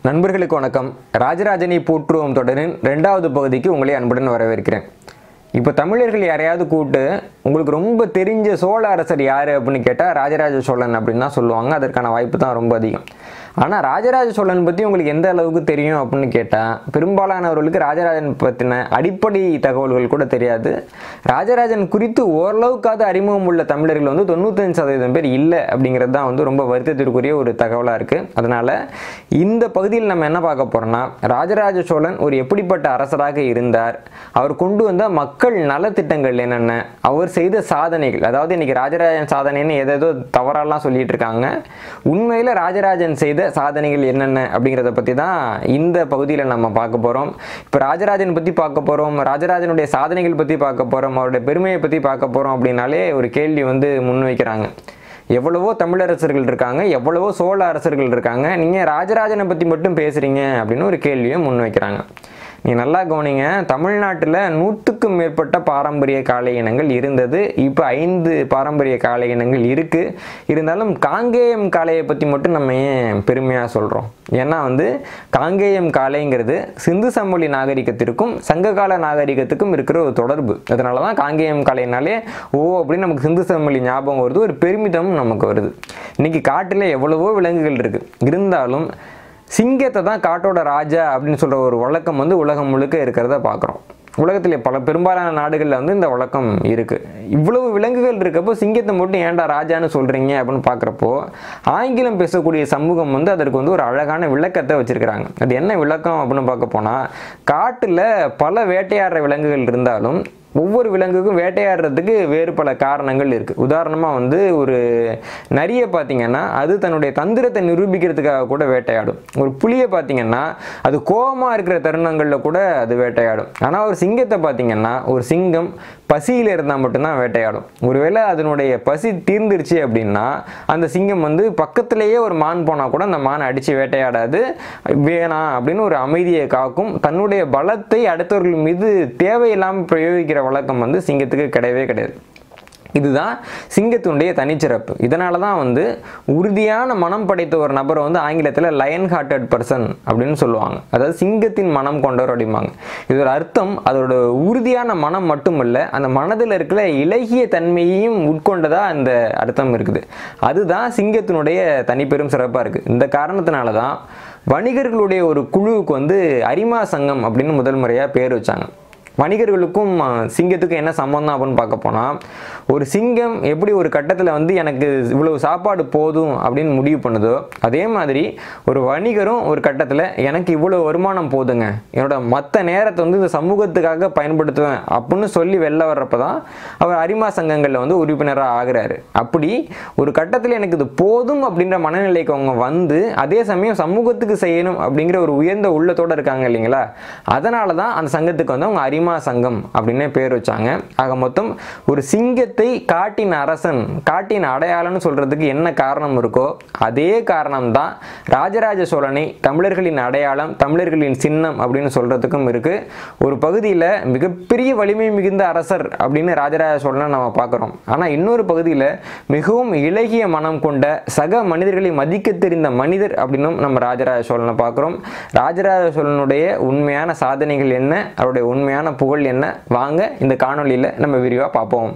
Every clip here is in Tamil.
நண்பர்களுக்கு வணக்கம் ராஜராஜனை போற்றுவோம் தொடரின் ரெண்டாவது பகுதிக்கு உங்களை அன்புடன் வரவேற்கிறேன் இப்போ தமிழர்கள் யாரையாவது கூப்பிட்டு உங்களுக்கு ரொம்ப தெரிஞ்ச சோழ அரசர் யார் அப்படின்னு கேட்டால் ராஜராஜ சோழன் அப்படின்னு தான் சொல்லுவாங்க அதற்கான வாய்ப்பு தான் ரொம்ப அதிகம் ஆனால் ராஜராஜ சோழன் பற்றி உங்களுக்கு எந்த அளவுக்கு தெரியும் அப்படின்னு கேட்டால் பெரும்பாலானவர்களுக்கு ராஜராஜன் பற்றின அடிப்படை தகவல்கள் கூட தெரியாது ராஜராஜன் குறித்து ஓரளவுக்காவது அறிமுகம் உள்ள தமிழர்கள் வந்து தொண்ணூத்தஞ்சு சதவீதம் பேர் இல்லை அப்படிங்கிறது தான் வந்து ரொம்ப வருத்தத்திற்குரிய ஒரு தகவலாக இருக்குது அதனால் இந்த பகுதியில் நம்ம என்ன பார்க்க போகிறோம்னா ராஜராஜ சோழன் ஒரு எப்படிப்பட்ட அரசராக இருந்தார் அவர் கொண்டு வந்த மக்கள் நலத்திட்டங்கள் என்னென்ன அவர் செய்த சாதனைகள் அதாவது இன்னைக்கு ராஜராஜன் சாதனைன்னு எதேதோ தவறாலாம் சொல்லிட்டு இருக்காங்க உண்மையில் ராஜராஜன் செய்த சாதனைகள் என்னென்ன அப்படிங்கிறத பற்றி தான் இந்த பகுதியில் நம்ம பார்க்க போகிறோம் இப்போ ராஜராஜன் பற்றி பார்க்க போகிறோம் ராஜராஜனுடைய சாதனைகள் பற்றி பார்க்க போகிறோம் அவருடைய பெருமையை பற்றி பார்க்க போகிறோம் அப்படின்னாலே ஒரு கேள்வி வந்து முன்வைக்கிறாங்க எவ்வளவோ தமிழரசர்கள் இருக்காங்க எவ்வளவோ சோழ அரசர்கள் இருக்காங்க நீங்கள் ராஜராஜனை பற்றி மட்டும் பேசுகிறீங்க அப்படின்னு ஒரு கேள்வியை முன்வைக்கிறாங்க நீங்கள் நல்லா கவனிங்க தமிழ்நாட்டில் நூற்றுக்கும் மேற்பட்ட பாரம்பரிய காளை இனங்கள் இருந்தது இப்போ ஐந்து பாரம்பரிய காளை இனங்கள் இருக்குது இருந்தாலும் காங்கேயம் காளையை பற்றி மட்டும் நம்ம ஏன் பெருமையாக சொல்கிறோம் ஏன்னா வந்து காங்கேயம் காளைங்கிறது சிந்து சமொழி நாகரிகத்திற்கும் சங்ககால நாகரிகத்துக்கும் இருக்கிற ஒரு தொடர்பு அதனால தான் காங்கேயம் காளைனாலே ஓ அப்படின்னு நமக்கு சிந்து சமொழி ஞாபகம் வருது ஒரு பெருமிதம் நமக்கு வருது இன்னைக்கு காட்டில் எவ்வளவோ விலங்குகள் இருக்குது இருந்தாலும் சிங்கத்தை தான் காட்டோட ராஜா அப்படின்னு சொல்கிற ஒரு வழக்கம் வந்து உலகம் முழுக்க இருக்கிறத பார்க்குறோம் உலகத்தில் பல பெரும்பாலான நாடுகளில் வந்து இந்த வழக்கம் இருக்குது இவ்வளவு விலங்குகள் இருக்கப்போ சிங்கத்தை மட்டும் ஏன்டா ராஜான்னு சொல்கிறீங்க அப்படின்னு பார்க்குறப்போ ஆங்கிலம் பேசக்கூடிய சமூகம் வந்து அதற்கு வந்து ஒரு அழகான விளக்கத்தை வச்சுருக்கிறாங்க அது என்ன விளக்கம் அப்படின்னு பார்க்க போனால் காட்டில் பல வேட்டையாடுற விலங்குகள் இருந்தாலும் ஒவ்வொரு விலங்குக்கும் வேட்டையாடுறதுக்கு வேறு பல காரணங்கள் இருக்குது உதாரணமாக வந்து ஒரு நரியை பார்த்தீங்கன்னா அது தன்னுடைய தந்திரத்தை நிரூபிக்கிறதுக்காக கூட வேட்டையாடும் ஒரு புலியை பார்த்தீங்கன்னா அது கோபமாக இருக்கிற தருணங்களில் கூட அது வேட்டையாடும் ஆனால் ஒரு சிங்கத்தை பார்த்தீங்கன்னா ஒரு சிங்கம் பசியில் இருந்தால் மட்டும்தான் வேட்டையாடும் ஒருவேளை அதனுடைய பசி தீர்ந்துருச்சு அப்படின்னா அந்த சிங்கம் வந்து பக்கத்திலேயே ஒரு மான் போனால் கூட அந்த மானை அடித்து வேட்டையாடாது வேணாம் அப்படின்னு ஒரு அமைதியை காக்கும் தன்னுடைய பலத்தை அடுத்தவர்கள் மீது தேவையில்லாமல் பிரயோகிக்கிற வழக்கம் வந்து சிங்கத்துக்கு கிடையவே கிடையாது இதுதான் சிங்கத்தினுடைய தனிச்சிறப்பு இதனால தான் வந்து உறுதியான மனம் படைத்த ஒரு நபரை வந்து ஆங்கிலத்தில் லயன் ஹார்ட்டட் பர்சன் அப்படின்னு சொல்லுவாங்க அதாவது சிங்கத்தின் மனம் கொண்டவர் அப்படிம்பாங்க இதோட அர்த்தம் அதோட உறுதியான மனம் மட்டுமல்ல அந்த மனதில் இருக்கிற இலகிய தன்மையையும் உட்கொண்டதா அந்த அர்த்தம் இருக்குது அதுதான் சிங்கத்தினுடைய தனிப்பெரும் சிறப்பாக இருக்குது இந்த காரணத்தினால தான் வணிகர்களுடைய ஒரு குழுவுக்கு வந்து அரிமா சங்கம் அப்படின்னு முதல் முறையாக பேர் வச்சாங்க வணிகர்களுக்கும் அஹ், சிங்கத்துக்கும் என்ன சம்மந்தம் அப்படின்னு பார்க்க போனால் ஒரு சிங்கம் எப்படி ஒரு கட்டத்தில் வந்து எனக்கு இவ்வளவு சாப்பாடு போதும் அப்படின்னு முடிவு பண்ணுதோ அதே மாதிரி ஒரு வணிகரும் ஒரு கட்டத்தில் எனக்கு இவ்வளோ வருமானம் போதுங்க என்னோட மற்ற நேரத்தை வந்து இந்த சமூகத்துக்காக பயன்படுத்துவேன் அப்படின்னு சொல்லி வெளில வர்றப்ப தான் அவர் அரிமா சங்கங்களில் வந்து உறுப்பினராக ஆகுறாரு அப்படி ஒரு கட்டத்தில் எனக்கு இது போதும் அப்படின்ற மனநிலைக்கு அவங்க வந்து அதே சமயம் சமூகத்துக்கு செய்யணும் அப்படிங்கிற ஒரு உயர்ந்த உள்ளத்தோடு இருக்காங்க இல்லைங்களா அதனால தான் அந்த சங்கத்துக்கு வந்து அவங்க அரிமா சங்கம் அப்படின்னே பேர் வச்சாங்க ஆக மொத்தம் ஒரு சிங்கத்தை காட்டின் அரசன் காட்டின் அடையாளம்னு சொல்றதுக்கு என்ன காரணம் இருக்கோ அதே காரணம் தான் ராஜராஜ சோழனை தமிழர்களின் அடையாளம் தமிழர்களின் சின்னம் அப்படின்னு சொல்றதுக்கும் இருக்கு ஒரு பகுதியில் மிகப்பெரிய வலிமை மிகுந்த அரசர் அப்படின்னு ராஜராஜ சோழனை நம்ம பார்க்குறோம் ஆனால் இன்னொரு பகுதியில் மிகவும் இலகிய மனம் கொண்ட சக மனிதர்களை மதிக்க தெரிந்த மனிதர் அப்படின்னும் நம்ம ராஜராஜ சோழனை பார்க்குறோம் ராஜராஜ சோழனுடைய உண்மையான சாதனைகள் என்ன அவருடைய உண்மையான புகழ் என்ன வாங்க இந்த காணொளியில் நம்ம விரிவாக பார்ப்போம்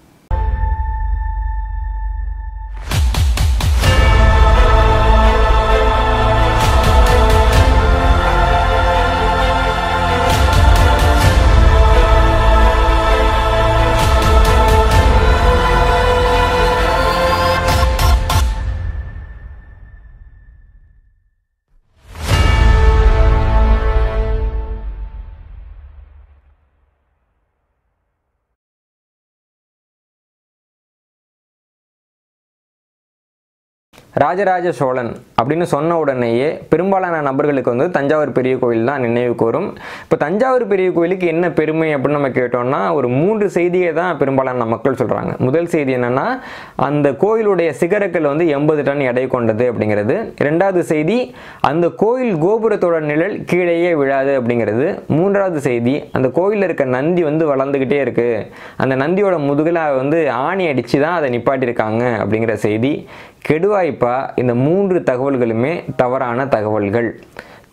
ராஜராஜ சோழன் அப்படின்னு சொன்ன உடனேயே பெரும்பாலான நபர்களுக்கு வந்து தஞ்சாவூர் பெரிய கோவில் தான் நினைவுக்கு வரும் இப்போ தஞ்சாவூர் பெரிய கோவிலுக்கு என்ன பெருமை அப்படின்னு நம்ம கேட்டோம்னா ஒரு மூன்று செய்தியை தான் பெரும்பாலான மக்கள் சொல்கிறாங்க முதல் செய்தி என்னன்னா அந்த கோயிலுடைய சிகரக்கல் வந்து எண்பது டன் எடை கொண்டது அப்படிங்கிறது இரண்டாவது செய்தி அந்த கோயில் கோபுரத்தோட நிழல் கீழேயே விழாது அப்படிங்கிறது மூன்றாவது செய்தி அந்த கோயிலில் இருக்க நந்தி வந்து வளர்ந்துக்கிட்டே இருக்கு அந்த நந்தியோட முதுகில் வந்து ஆணி அடித்து தான் அதை நிப்பாட்டியிருக்காங்க அப்படிங்கிற செய்தி கெடுவாய்ப்பா இந்த மூன்று தகவல்களுமே தவறான தகவல்கள்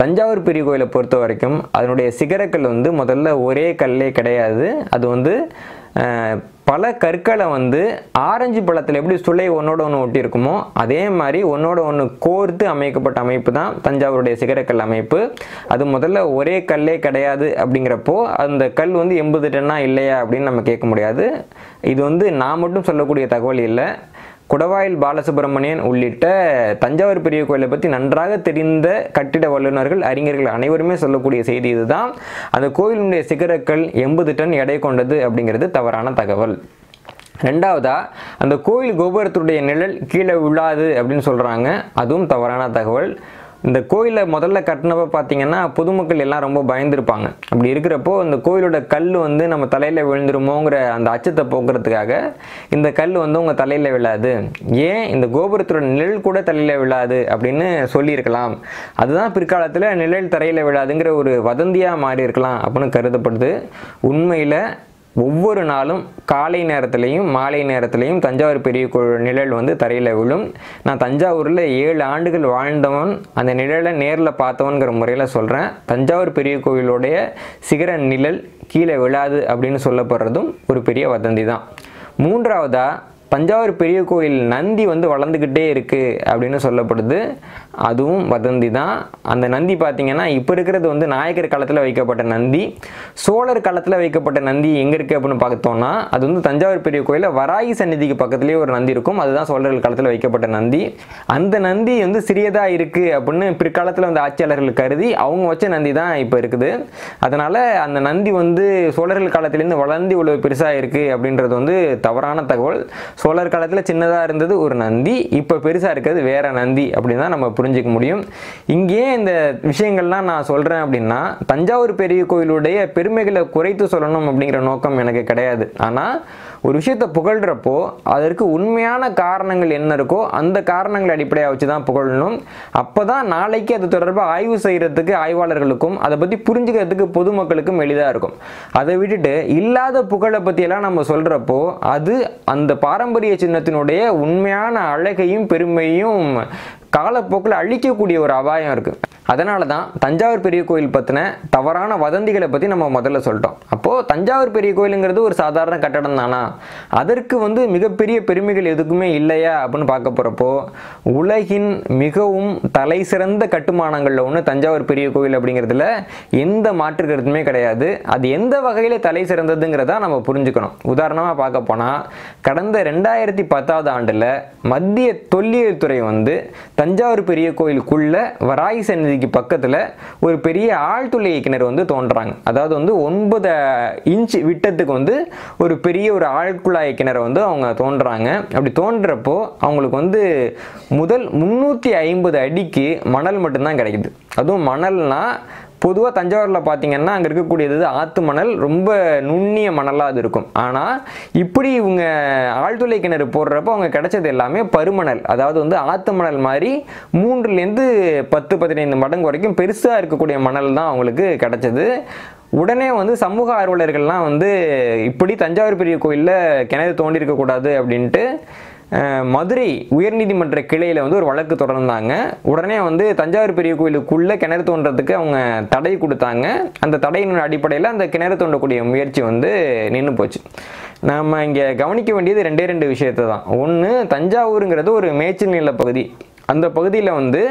தஞ்சாவூர் பெரிய கோயிலை பொறுத்த வரைக்கும் அதனுடைய சிகரக்கல் வந்து முதல்ல ஒரே கல்லே கிடையாது அது வந்து அஹ், பல கற்களை வந்து ஆரஞ்சு பழத்தில் எப்படி சுளை ஒன்றோட ஒன்று ஒட்டி இருக்குமோ அதே மாதிரி ஒன்றோட ஒன்று கோர்த்து அமைக்கப்பட்ட அமைப்பு தான் தஞ்சாவூருடைய சிகரக்கல் அமைப்பு அது முதல்ல ஒரே கல்லே கிடையாது அப்படிங்கிறப்போ அந்த கல் வந்து எண்பது டன்னா இல்லையா அப்படின்னு நம்ம கேட்க முடியாது இது வந்து நான் மட்டும் சொல்லக்கூடிய தகவல் இல்லை குடவாயில் பாலசுப்ரமணியன் உள்ளிட்ட தஞ்சாவூர் பெரிய கோயிலை பற்றி நன்றாக தெரிந்த கட்டிட வல்லுநர்கள் அறிஞர்கள் அனைவருமே சொல்லக்கூடிய செய்தி இதுதான் அந்த கோயிலுடைய சிகரக்கல் எண்பது டன் எடை கொண்டது அப்படிங்கிறது தவறான தகவல் ரெண்டாவதா அந்த கோயில் கோபுரத்துடைய நிழல் கீழே விழாது அப்படின்னு சொல்கிறாங்க அதுவும் தவறான தகவல் இந்த கோயிலை முதல்ல கட்டினப்ப பார்த்தீங்கன்னா பொதுமக்கள் எல்லாம் ரொம்ப பயந்துருப்பாங்க அப்படி இருக்கிறப்போ இந்த கோயிலோட கல் வந்து நம்ம தலையில் விழுந்துருமோங்கிற அந்த அச்சத்தை போக்குறதுக்காக இந்த கல் வந்து உங்கள் தலையில் விழாது ஏன் இந்த கோபுரத்தோட நிழல் கூட தலையில் விழாது அப்படின்னு சொல்லியிருக்கலாம் அதுதான் பிற்காலத்தில் நிழல் தரையில் விழாதுங்கிற ஒரு வதந்தியாக மாறி இருக்கலாம் அப்படின்னு கருதப்படுது உண்மையில் ஒவ்வொரு நாளும் காலை நேரத்துலையும் மாலை நேரத்துலையும் தஞ்சாவூர் பெரிய கோயில் நிழல் வந்து தரையில் விழும் நான் தஞ்சாவூரில் ஏழு ஆண்டுகள் வாழ்ந்தவன் அந்த நிழலை நேரில் பார்த்தவன்கிற முறையில் சொல்கிறேன் தஞ்சாவூர் பெரிய கோயிலுடைய சிகர நிழல் கீழே விழாது அப்படின்னு சொல்லப்படுறதும் ஒரு பெரிய வதந்தி தான் மூன்றாவதா தஞ்சாவூர் பெரிய கோயில் நந்தி வந்து வளர்ந்துக்கிட்டே இருக்குது அப்படின்னு சொல்லப்படுது அதுவும் வதந்தி தான் அந்த நந்தி பார்த்தீங்கன்னா இப்போ இருக்கிறது வந்து நாயக்கர் காலத்தில் வைக்கப்பட்ட நந்தி சோழர் காலத்தில் வைக்கப்பட்ட நந்தி எங்கே இருக்குது அப்படின்னு பார்த்தோம்னா அது வந்து தஞ்சாவூர் பெரிய கோயிலில் வராகி சந்நிதிக்கு பக்கத்துலேயே ஒரு நந்தி இருக்கும் அதுதான் சோழர்கள் காலத்தில் வைக்கப்பட்ட நந்தி அந்த நந்தி வந்து சிறியதாக இருக்குது அப்படின்னு பிற்காலத்தில் வந்து ஆட்சியாளர்கள் கருதி அவங்க வச்ச நந்தி தான் இப்போ இருக்குது அதனால் அந்த நந்தி வந்து சோழர்கள் காலத்திலேருந்து வளர்ந்து இவ்வளோ பெருசாக இருக்குது அப்படின்றது வந்து தவறான தகவல் சோழர் காலத்தில் சின்னதாக இருந்தது ஒரு நந்தி இப்போ பெருசாக இருக்கிறது வேற நந்தி அப்படின்னு தான் நம்ம புரிஞ்சுக்க முடியும் இங்கேயே இந்த விஷயங்கள்லாம் நான் சொல்கிறேன் அப்படின்னா தஞ்சாவூர் பெரிய கோயிலுடைய பெருமைகளை குறைத்து சொல்லணும் அப்படிங்கிற நோக்கம் எனக்கு கிடையாது ஆனால் ஒரு விஷயத்தை புகழ்கிறப்போ அதற்கு உண்மையான காரணங்கள் என்ன இருக்கோ அந்த காரணங்களை அடிப்படையாக வச்சு தான் புகழணும் அப்போ தான் நாளைக்கு அது தொடர்பாக ஆய்வு செய்கிறதுக்கு ஆய்வாளர்களுக்கும் அதை பற்றி புரிஞ்சுக்கிறதுக்கு பொதுமக்களுக்கும் எளிதாக இருக்கும் அதை விட்டுட்டு இல்லாத புகழை பற்றியெல்லாம் நம்ம சொல்கிறப்போ அது அந்த பாரம்பரிய சின்னத்தினுடைய உண்மையான அழகையும் பெருமையும் காலப்போக்கில் அழிக்கக்கூடிய ஒரு அபாயம் இருக்குது அதனால தான் தஞ்சாவூர் பெரிய கோயில் பற்றின தவறான வதந்திகளை பற்றி நம்ம முதல்ல சொல்லிட்டோம் அப்போது தஞ்சாவூர் பெரிய கோயிலுங்கிறது ஒரு சாதாரண கட்டடம் தானா அதற்கு வந்து மிகப்பெரிய பெருமைகள் எதுக்குமே இல்லையா அப்படின்னு பார்க்க போகிறப்போ உலகின் மிகவும் தலை சிறந்த கட்டுமானங்களில் ஒன்று தஞ்சாவூர் பெரிய கோயில் அப்படிங்கிறதுல எந்த மாற்று கருத்துமே கிடையாது அது எந்த வகையில் தலை சிறந்ததுங்கிறதா நம்ம புரிஞ்சுக்கணும் உதாரணமாக பார்க்க போனால் கடந்த ரெண்டாயிரத்தி பத்தாவது ஆண்டில் மத்திய தொல்லியல் துறை வந்து தஞ்சாவூர் பெரிய கோயிலுக்குள்ள வராகி சந்நிதிக்கு பக்கத்தில் ஒரு பெரிய ஆழ்துளை கிணறு வந்து தோன்றாங்க அதாவது வந்து ஒன்பது இன்ச் விட்டத்துக்கு வந்து ஒரு பெரிய ஒரு ஆழ்குழாய் கிணறு வந்து அவங்க தோன்றாங்க அப்படி தோன்றப்போ அவங்களுக்கு வந்து முதல் முந்நூற்றி ஐம்பது அடிக்கு மணல் மட்டும்தான் கிடைக்குது அதுவும் மணல்னா பொதுவாக தஞ்சாவூரில் பார்த்தீங்கன்னா அங்கே இருக்கக்கூடியது ஆற்று மணல் ரொம்ப நுண்ணிய மணலாக அது இருக்கும் ஆனால் இப்படி இவங்க ஆழ்துளை கிணறு போடுறப்போ அவங்க கிடைச்சது எல்லாமே பருமணல் அதாவது வந்து ஆற்று மணல் மாதிரி மூன்றுலேருந்து பத்து பதினைந்து மடங்கு வரைக்கும் பெருசாக இருக்கக்கூடிய மணல் தான் அவங்களுக்கு கிடைச்சது உடனே வந்து சமூக ஆர்வலர்கள்லாம் வந்து இப்படி தஞ்சாவூர் பெரிய கோயிலில் கிணறு தோண்டியிருக்கக்கூடாது அப்படின்ட்டு அஹ், மதுரை உயர்நீதிமன்ற கிளையில் வந்து ஒரு வழக்கு தொடர்ந்தாங்க உடனே வந்து தஞ்சாவூர் பெரிய கோயிலுக்குள்ளே கிணறு தோண்டுறதுக்கு அவங்க தடை கொடுத்தாங்க அந்த தடையினுடைய அடிப்படையில் அந்த கிணறு தோண்டக்கூடிய முயற்சி வந்து நின்று போச்சு நம்ம இங்கே கவனிக்க வேண்டியது ரெண்டே ரெண்டு விஷயத்தை தான் ஒன்று தஞ்சாவூருங்கிறது ஒரு மேய்ச்சல் நில பகுதி அந்த பகுதியில் வந்து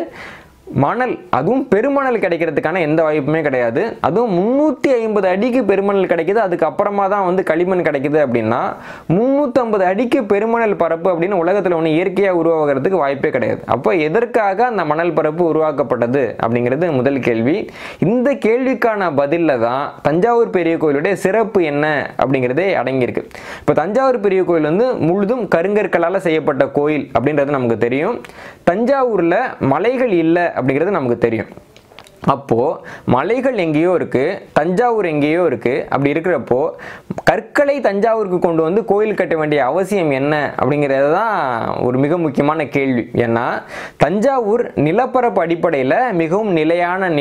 மணல் அதுவும் பெருமணல் கிடைக்கிறதுக்கான எந்த வாய்ப்புமே கிடையாது அதுவும் முந்நூற்றி ஐம்பது அடிக்கு பெருமணல் கிடைக்குது அதுக்கப்புறமா தான் வந்து களிமண் கிடைக்குது அப்படின்னா முந்நூற்றம்பது அடிக்கு பெருமணல் பரப்பு அப்படின்னு உலகத்தில் ஒன்று இயற்கையாக உருவாகிறதுக்கு வாய்ப்பே கிடையாது அப்போ எதற்காக அந்த மணல் பரப்பு உருவாக்கப்பட்டது அப்படிங்கிறது முதல் கேள்வி இந்த கேள்விக்கான பதிலில் தான் தஞ்சாவூர் பெரிய கோயிலுடைய சிறப்பு என்ன அப்படிங்கிறதே அடங்கியிருக்கு இப்போ தஞ்சாவூர் பெரிய கோயில் வந்து முழுதும் கருங்கற்களால் செய்யப்பட்ட கோயில் அப்படின்றது நமக்கு தெரியும் தஞ்சாவூரில் மலைகள் இல்லை அப்படிங்கிறது நமக்கு தெரியும் அப்போது மலைகள் எங்கேயோ இருக்குது தஞ்சாவூர் எங்கேயோ இருக்குது அப்படி இருக்கிறப்போ கற்களை தஞ்சாவூருக்கு கொண்டு வந்து கோயில் கட்ட வேண்டிய அவசியம் என்ன அப்படிங்கிறது தான் ஒரு மிக முக்கியமான கேள்வி ஏன்னா தஞ்சாவூர் நிலப்பரப்பு அடிப்படையில் மிகவும் நிலையான நிலம்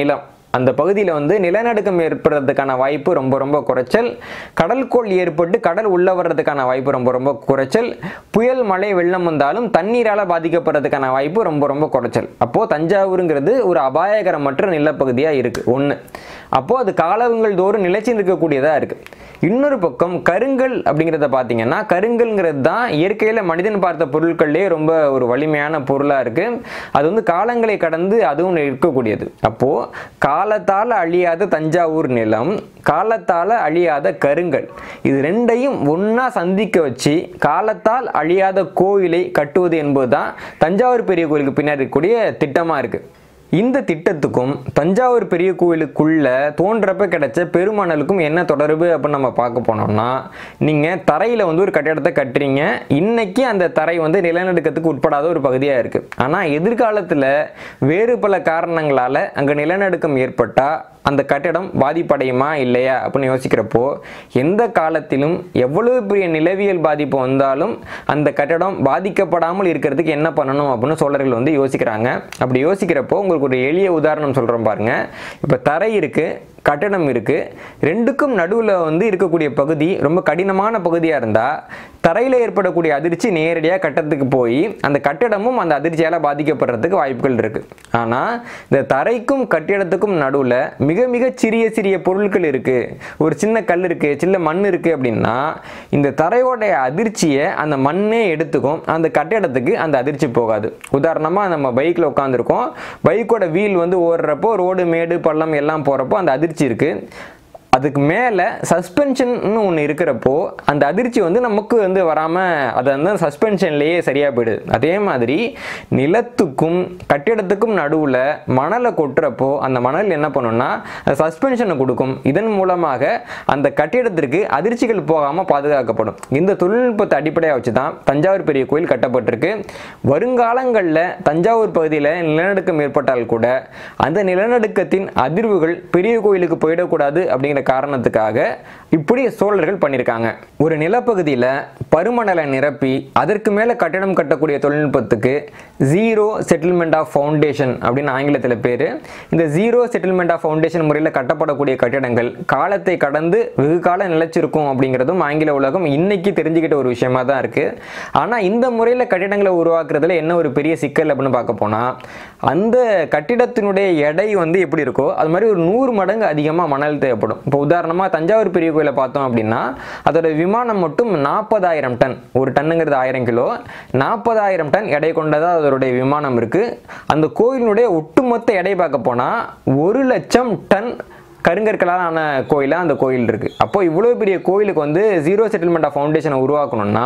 அந்த பகுதியில் வந்து நிலநடுக்கம் ஏற்படுறதுக்கான வாய்ப்பு ரொம்ப ரொம்ப குறைச்சல் கடல்கோள் ஏற்பட்டு கடல் உள்ள வர்றதுக்கான வாய்ப்பு ரொம்ப ரொம்ப குறைச்சல் புயல் மழை வெள்ளம் வந்தாலும் தண்ணீரால் பாதிக்கப்படுறதுக்கான வாய்ப்பு ரொம்ப ரொம்ப குறைச்சல் அப்போது தஞ்சாவூருங்கிறது ஒரு அபாயகரமற்ற நிலப்பகுதியாக இருக்குது ஒன்று அப்போது அது காலங்கள் தோறும் நிலைச்சு இருக்கக்கூடியதாக இருக்குது இன்னொரு பக்கம் கருங்கல் அப்படிங்கிறத பார்த்தீங்கன்னா கருங்கல்ங்கிறது தான் இயற்கையில் மனிதன் பார்த்த பொருட்கள்லேயே ரொம்ப ஒரு வலிமையான பொருளாக இருக்குது அது வந்து காலங்களை கடந்து அதுவும் இருக்கக்கூடியது அப்போது காலத்தால் அழியாத தஞ்சாவூர் நிலம் காலத்தால் அழியாத கருங்கல் இது ரெண்டையும் ஒன்றா சந்திக்க வச்சு காலத்தால் அழியாத கோயிலை கட்டுவது என்பது தான் தஞ்சாவூர் பெரிய கோயிலுக்கு பின்னாடி இருக்கக்கூடிய திட்டமாக இருக்குது இந்த திட்டத்துக்கும் தஞ்சாவூர் பெரிய கோயிலுக்குள்ள தோன்றப்ப கிடைச்ச பெருமணலுக்கும் என்ன தொடர்பு அப்படின்னு நம்ம பார்க்க போனோம்னா நீங்கள் தரையில் வந்து ஒரு கட்டிடத்தை கட்டுறீங்க இன்னைக்கு அந்த தரை வந்து நிலநடுக்கத்துக்கு உட்படாத ஒரு பகுதியாக இருக்குது ஆனால் எதிர்காலத்தில் வேறு பல காரணங்களால் அங்கே நிலநடுக்கம் ஏற்பட்டால் அந்த கட்டிடம் பாதிப்படையுமா இல்லையா அப்படின்னு யோசிக்கிறப்போ எந்த காலத்திலும் எவ்வளவு பெரிய நிலவியல் பாதிப்பு வந்தாலும் அந்த கட்டடம் பாதிக்கப்படாமல் இருக்கிறதுக்கு என்ன பண்ணணும் அப்படின்னு சோழர்கள் வந்து யோசிக்கிறாங்க அப்படி யோசிக்கிறப்போ உங்களுக்கு ஒரு எளிய உதாரணம் சொல்கிறோம் பாருங்க இப்போ தரை இருக்குது கட்டடம் இருக்குது ரெண்டுக்கும் நடுவில் வந்து இருக்கக்கூடிய பகுதி ரொம்ப கடினமான பகுதியாக இருந்தால் தரையில் ஏற்படக்கூடிய அதிர்ச்சி நேரடியாக கட்டத்துக்கு போய் அந்த கட்டிடமும் அந்த அதிர்ச்சியால் பாதிக்கப்படுறதுக்கு வாய்ப்புகள் இருக்குது ஆனால் இந்த தரைக்கும் கட்டிடத்துக்கும் நடுவில் மிக மிக சிறிய சிறிய பொருட்கள் இருக்குது ஒரு சின்ன கல் இருக்குது சின்ன மண் இருக்குது அப்படின்னா இந்த தரையோடைய அதிர்ச்சியை அந்த மண்ணே எடுத்துக்கும் அந்த கட்டிடத்துக்கு அந்த அதிர்ச்சி போகாது உதாரணமாக நம்ம பைக்கில் உட்காந்துருக்கோம் பைக்கோட வீல் வந்து ஓடுறப்போ ரோடு மேடு பள்ளம் எல்லாம் போகிறப்போ அந்த அதிர்ச்சி இருக்குது அதுக்கு மேலே சஸ்பென்ஷன் ஒன்று இருக்கிறப்போ அந்த அதிர்ச்சி வந்து நமக்கு வந்து வராமல் அது வந்து சஸ்பென்ஷன்லேயே சரியாக போயிடுது அதே மாதிரி நிலத்துக்கும் கட்டிடத்துக்கும் நடுவில் மணலை கொட்டுறப்போ அந்த மணல் என்ன பண்ணுன்னா அந்த சஸ்பென்ஷனை கொடுக்கும் இதன் மூலமாக அந்த கட்டிடத்திற்கு அதிர்ச்சிகள் போகாமல் பாதுகாக்கப்படும் இந்த தொழில்நுட்பத்தை அடிப்படையாக வச்சு தான் தஞ்சாவூர் பெரிய கோயில் கட்டப்பட்டிருக்கு வருங்காலங்களில் தஞ்சாவூர் பகுதியில் நிலநடுக்கம் ஏற்பட்டால் கூட அந்த நிலநடுக்கத்தின் அதிர்வுகள் பெரிய கோயிலுக்கு போயிடக்கூடாது அப்படிங்கிற காரணத்துக்காக இப்படி சோழர்கள் பண்ணியிருக்காங்க ஒரு நிலப்பகுதியில் பருமணலை நிரப்பி அதற்கு மேலே கட்டிடம் கட்டக்கூடிய தொழில்நுட்பத்துக்கு ஜீரோ செட்டில்மெண்ட் ஆஃப் ஃபவுண்டேஷன் அப்படின்னு ஆங்கிலத்தில் பேர் இந்த ஜீரோ செட்டில்மெண்ட் ஆஃப் ஃபவுண்டேஷன் முறையில் கட்டப்படக்கூடிய கட்டிடங்கள் காலத்தை கடந்து வெகு காலம் நிலைச்சிருக்கும் அப்படிங்கிறதும் ஆங்கில உலகம் இன்னைக்கு தெரிஞ்சுக்கிட்ட ஒரு விஷயமா தான் இருக்குது ஆனால் இந்த முறையில் கட்டிடங்களை உருவாக்குறதுல என்ன ஒரு பெரிய சிக்கல் அப்படின்னு பார்க்க போனால் அந்த கட்டிடத்தினுடைய எடை வந்து எப்படி இருக்கோ அது மாதிரி ஒரு நூறு மடங்கு அதிகமாக மணல் தேவைப்படும் இப்போ உதாரணமாக தஞ்சாவூர் பெரிய கோயிலை பார்த்தோம் அப்படின்னா அதோட விமானம் மட்டும் நாற்பதாயிரம் டன் ஒரு டன்னுங்கிறது ஆயிரம் கிலோ நாற்பதாயிரம் டன் எடை கொண்டதாக அதனுடைய விமானம் இருக்குது அந்த கோயிலினுடைய ஒட்டுமொத்த எடை பார்க்க போனால் ஒரு லட்சம் டன் கருங்கற்களால் ஆன கோயிலாக அந்த கோயில் இருக்குது அப்போ இவ்வளோ பெரிய கோயிலுக்கு வந்து ஜீரோ செட்டில்மெண்ட் ஆஃப் ஃபவுண்டேஷனை உருவாக்கணும்னா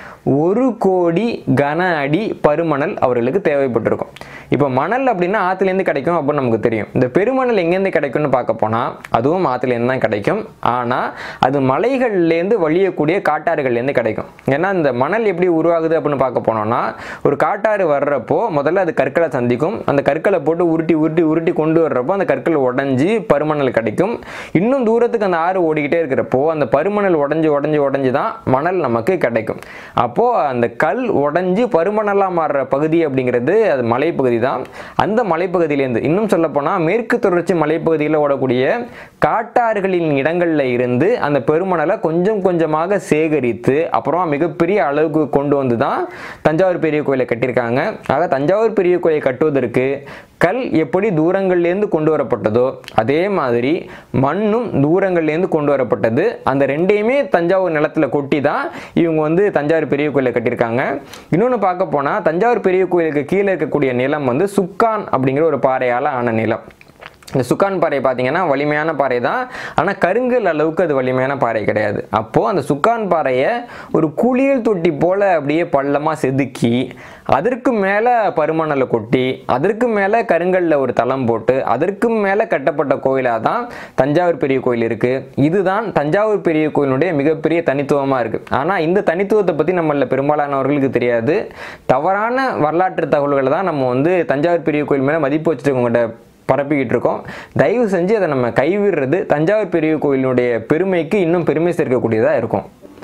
ஒரு கோடி கன அடி பருமணல் அவர்களுக்கு தேவைப்பட்டிருக்கும் இப்போ மணல் அப்படின்னா ஆற்றுலேருந்து கிடைக்கும் அப்படின்னு நமக்கு தெரியும் இந்த பெருமணல் எங்கேருந்து கிடைக்கும்னு பார்க்க போனால் அதுவும் ஆற்றுலேருந்து தான் கிடைக்கும் ஆனால் அது மலைகள்லேருந்து வழியக்கூடிய காட்டாறுகள்லேருந்து கிடைக்கும் ஏன்னா இந்த மணல் எப்படி உருவாகுது அப்படின்னு பார்க்க போனோம்னா ஒரு காட்டாறு வர்றப்போ முதல்ல அது கற்களை சந்திக்கும் அந்த கற்களை போட்டு உருட்டி உருட்டி உருட்டி கொண்டு வர்றப்போ அந்த கற்கள் உடஞ்சி பருமணல் கிடைக்கும் இன்னும் தூரத்துக்கு அந்த ஆறு ஓடிக்கிட்டே இருக்கிறப்போ அந்த பருமணல் உடஞ்சி உடஞ்சி உடஞ்சி தான் மணல் நமக்கு கிடைக்கும் அப்போது அந்த கல் உடஞ்சி பருமணலாக மாறுற பகுதி அப்படிங்கிறது அது மலைப்பகுதி தான் அந்த மலைப்பகுதியிலேருந்து இன்னும் சொல்லப்போனால் மேற்கு தொடர்ச்சி மலைப்பகுதியில் ஓடக்கூடிய காட்டாறுகளின் இடங்களில் இருந்து அந்த பெருமணலை கொஞ்சம் கொஞ்சமாக சேகரித்து அப்புறம் மிகப்பெரிய அளவுக்கு கொண்டு வந்து தான் தஞ்சாவூர் பெரிய கோயிலை கட்டியிருக்காங்க ஆக தஞ்சாவூர் பெரிய கோயிலை கட்டுவதற்கு கல் எப்படி தூரங்கள்லேருந்து கொண்டு வரப்பட்டதோ அதே மாதிரி மண்ணும் தூரங்கள்லேருந்து கொண்டு வரப்பட்டது அந்த ரெண்டையுமே தஞ்சாவூர் நிலத்தில் கொட்டி தான் இவங்க வந்து தஞ்சாவூர் பெரிய கோயிலை கட்டியிருக்காங்க இன்னொன்று பார்க்க போனால் தஞ்சாவூர் பெரிய கோயிலுக்கு கீழே இருக்கக்கூடிய நிலம் வந்து சுக்கான் அப்படிங்கிற ஒரு பாறையால் ஆன நிலம் இந்த சுக்கான் பாறை பார்த்தீங்கன்னா வலிமையான பாறை தான் ஆனால் கருங்கல் அளவுக்கு அது வலிமையான பாறை கிடையாது அப்போது அந்த சுக்கான் பாறையை ஒரு குளியல் தொட்டி போல் அப்படியே பள்ளமாக செதுக்கி அதற்கு மேலே பருமணலை கொட்டி அதற்கு மேலே கருங்கல்ல ஒரு தளம் போட்டு அதற்கு மேலே கட்டப்பட்ட கோயிலாக தான் தஞ்சாவூர் பெரிய கோயில் இருக்குது இதுதான் தஞ்சாவூர் பெரிய கோயிலுடைய மிகப்பெரிய தனித்துவமாக இருக்குது ஆனால் இந்த தனித்துவத்தை பற்றி நம்மள பெரும்பாலானவர்களுக்கு தெரியாது தவறான வரலாற்று தகவல்களை தான் நம்ம வந்து தஞ்சாவூர் பெரிய கோயில் மேலே மதிப்பு வச்சுருக்கவங்கள்ட்ட பரப்பிக்கிட்டு இருக்கோம் தயவு செஞ்சு அதை நம்ம கைவிடுறது தஞ்சாவூர் பெரிய கோயிலினுடைய பெருமைக்கு இன்னும் பெருமை சேர்க்கக்கூடியதாக இருக்கும்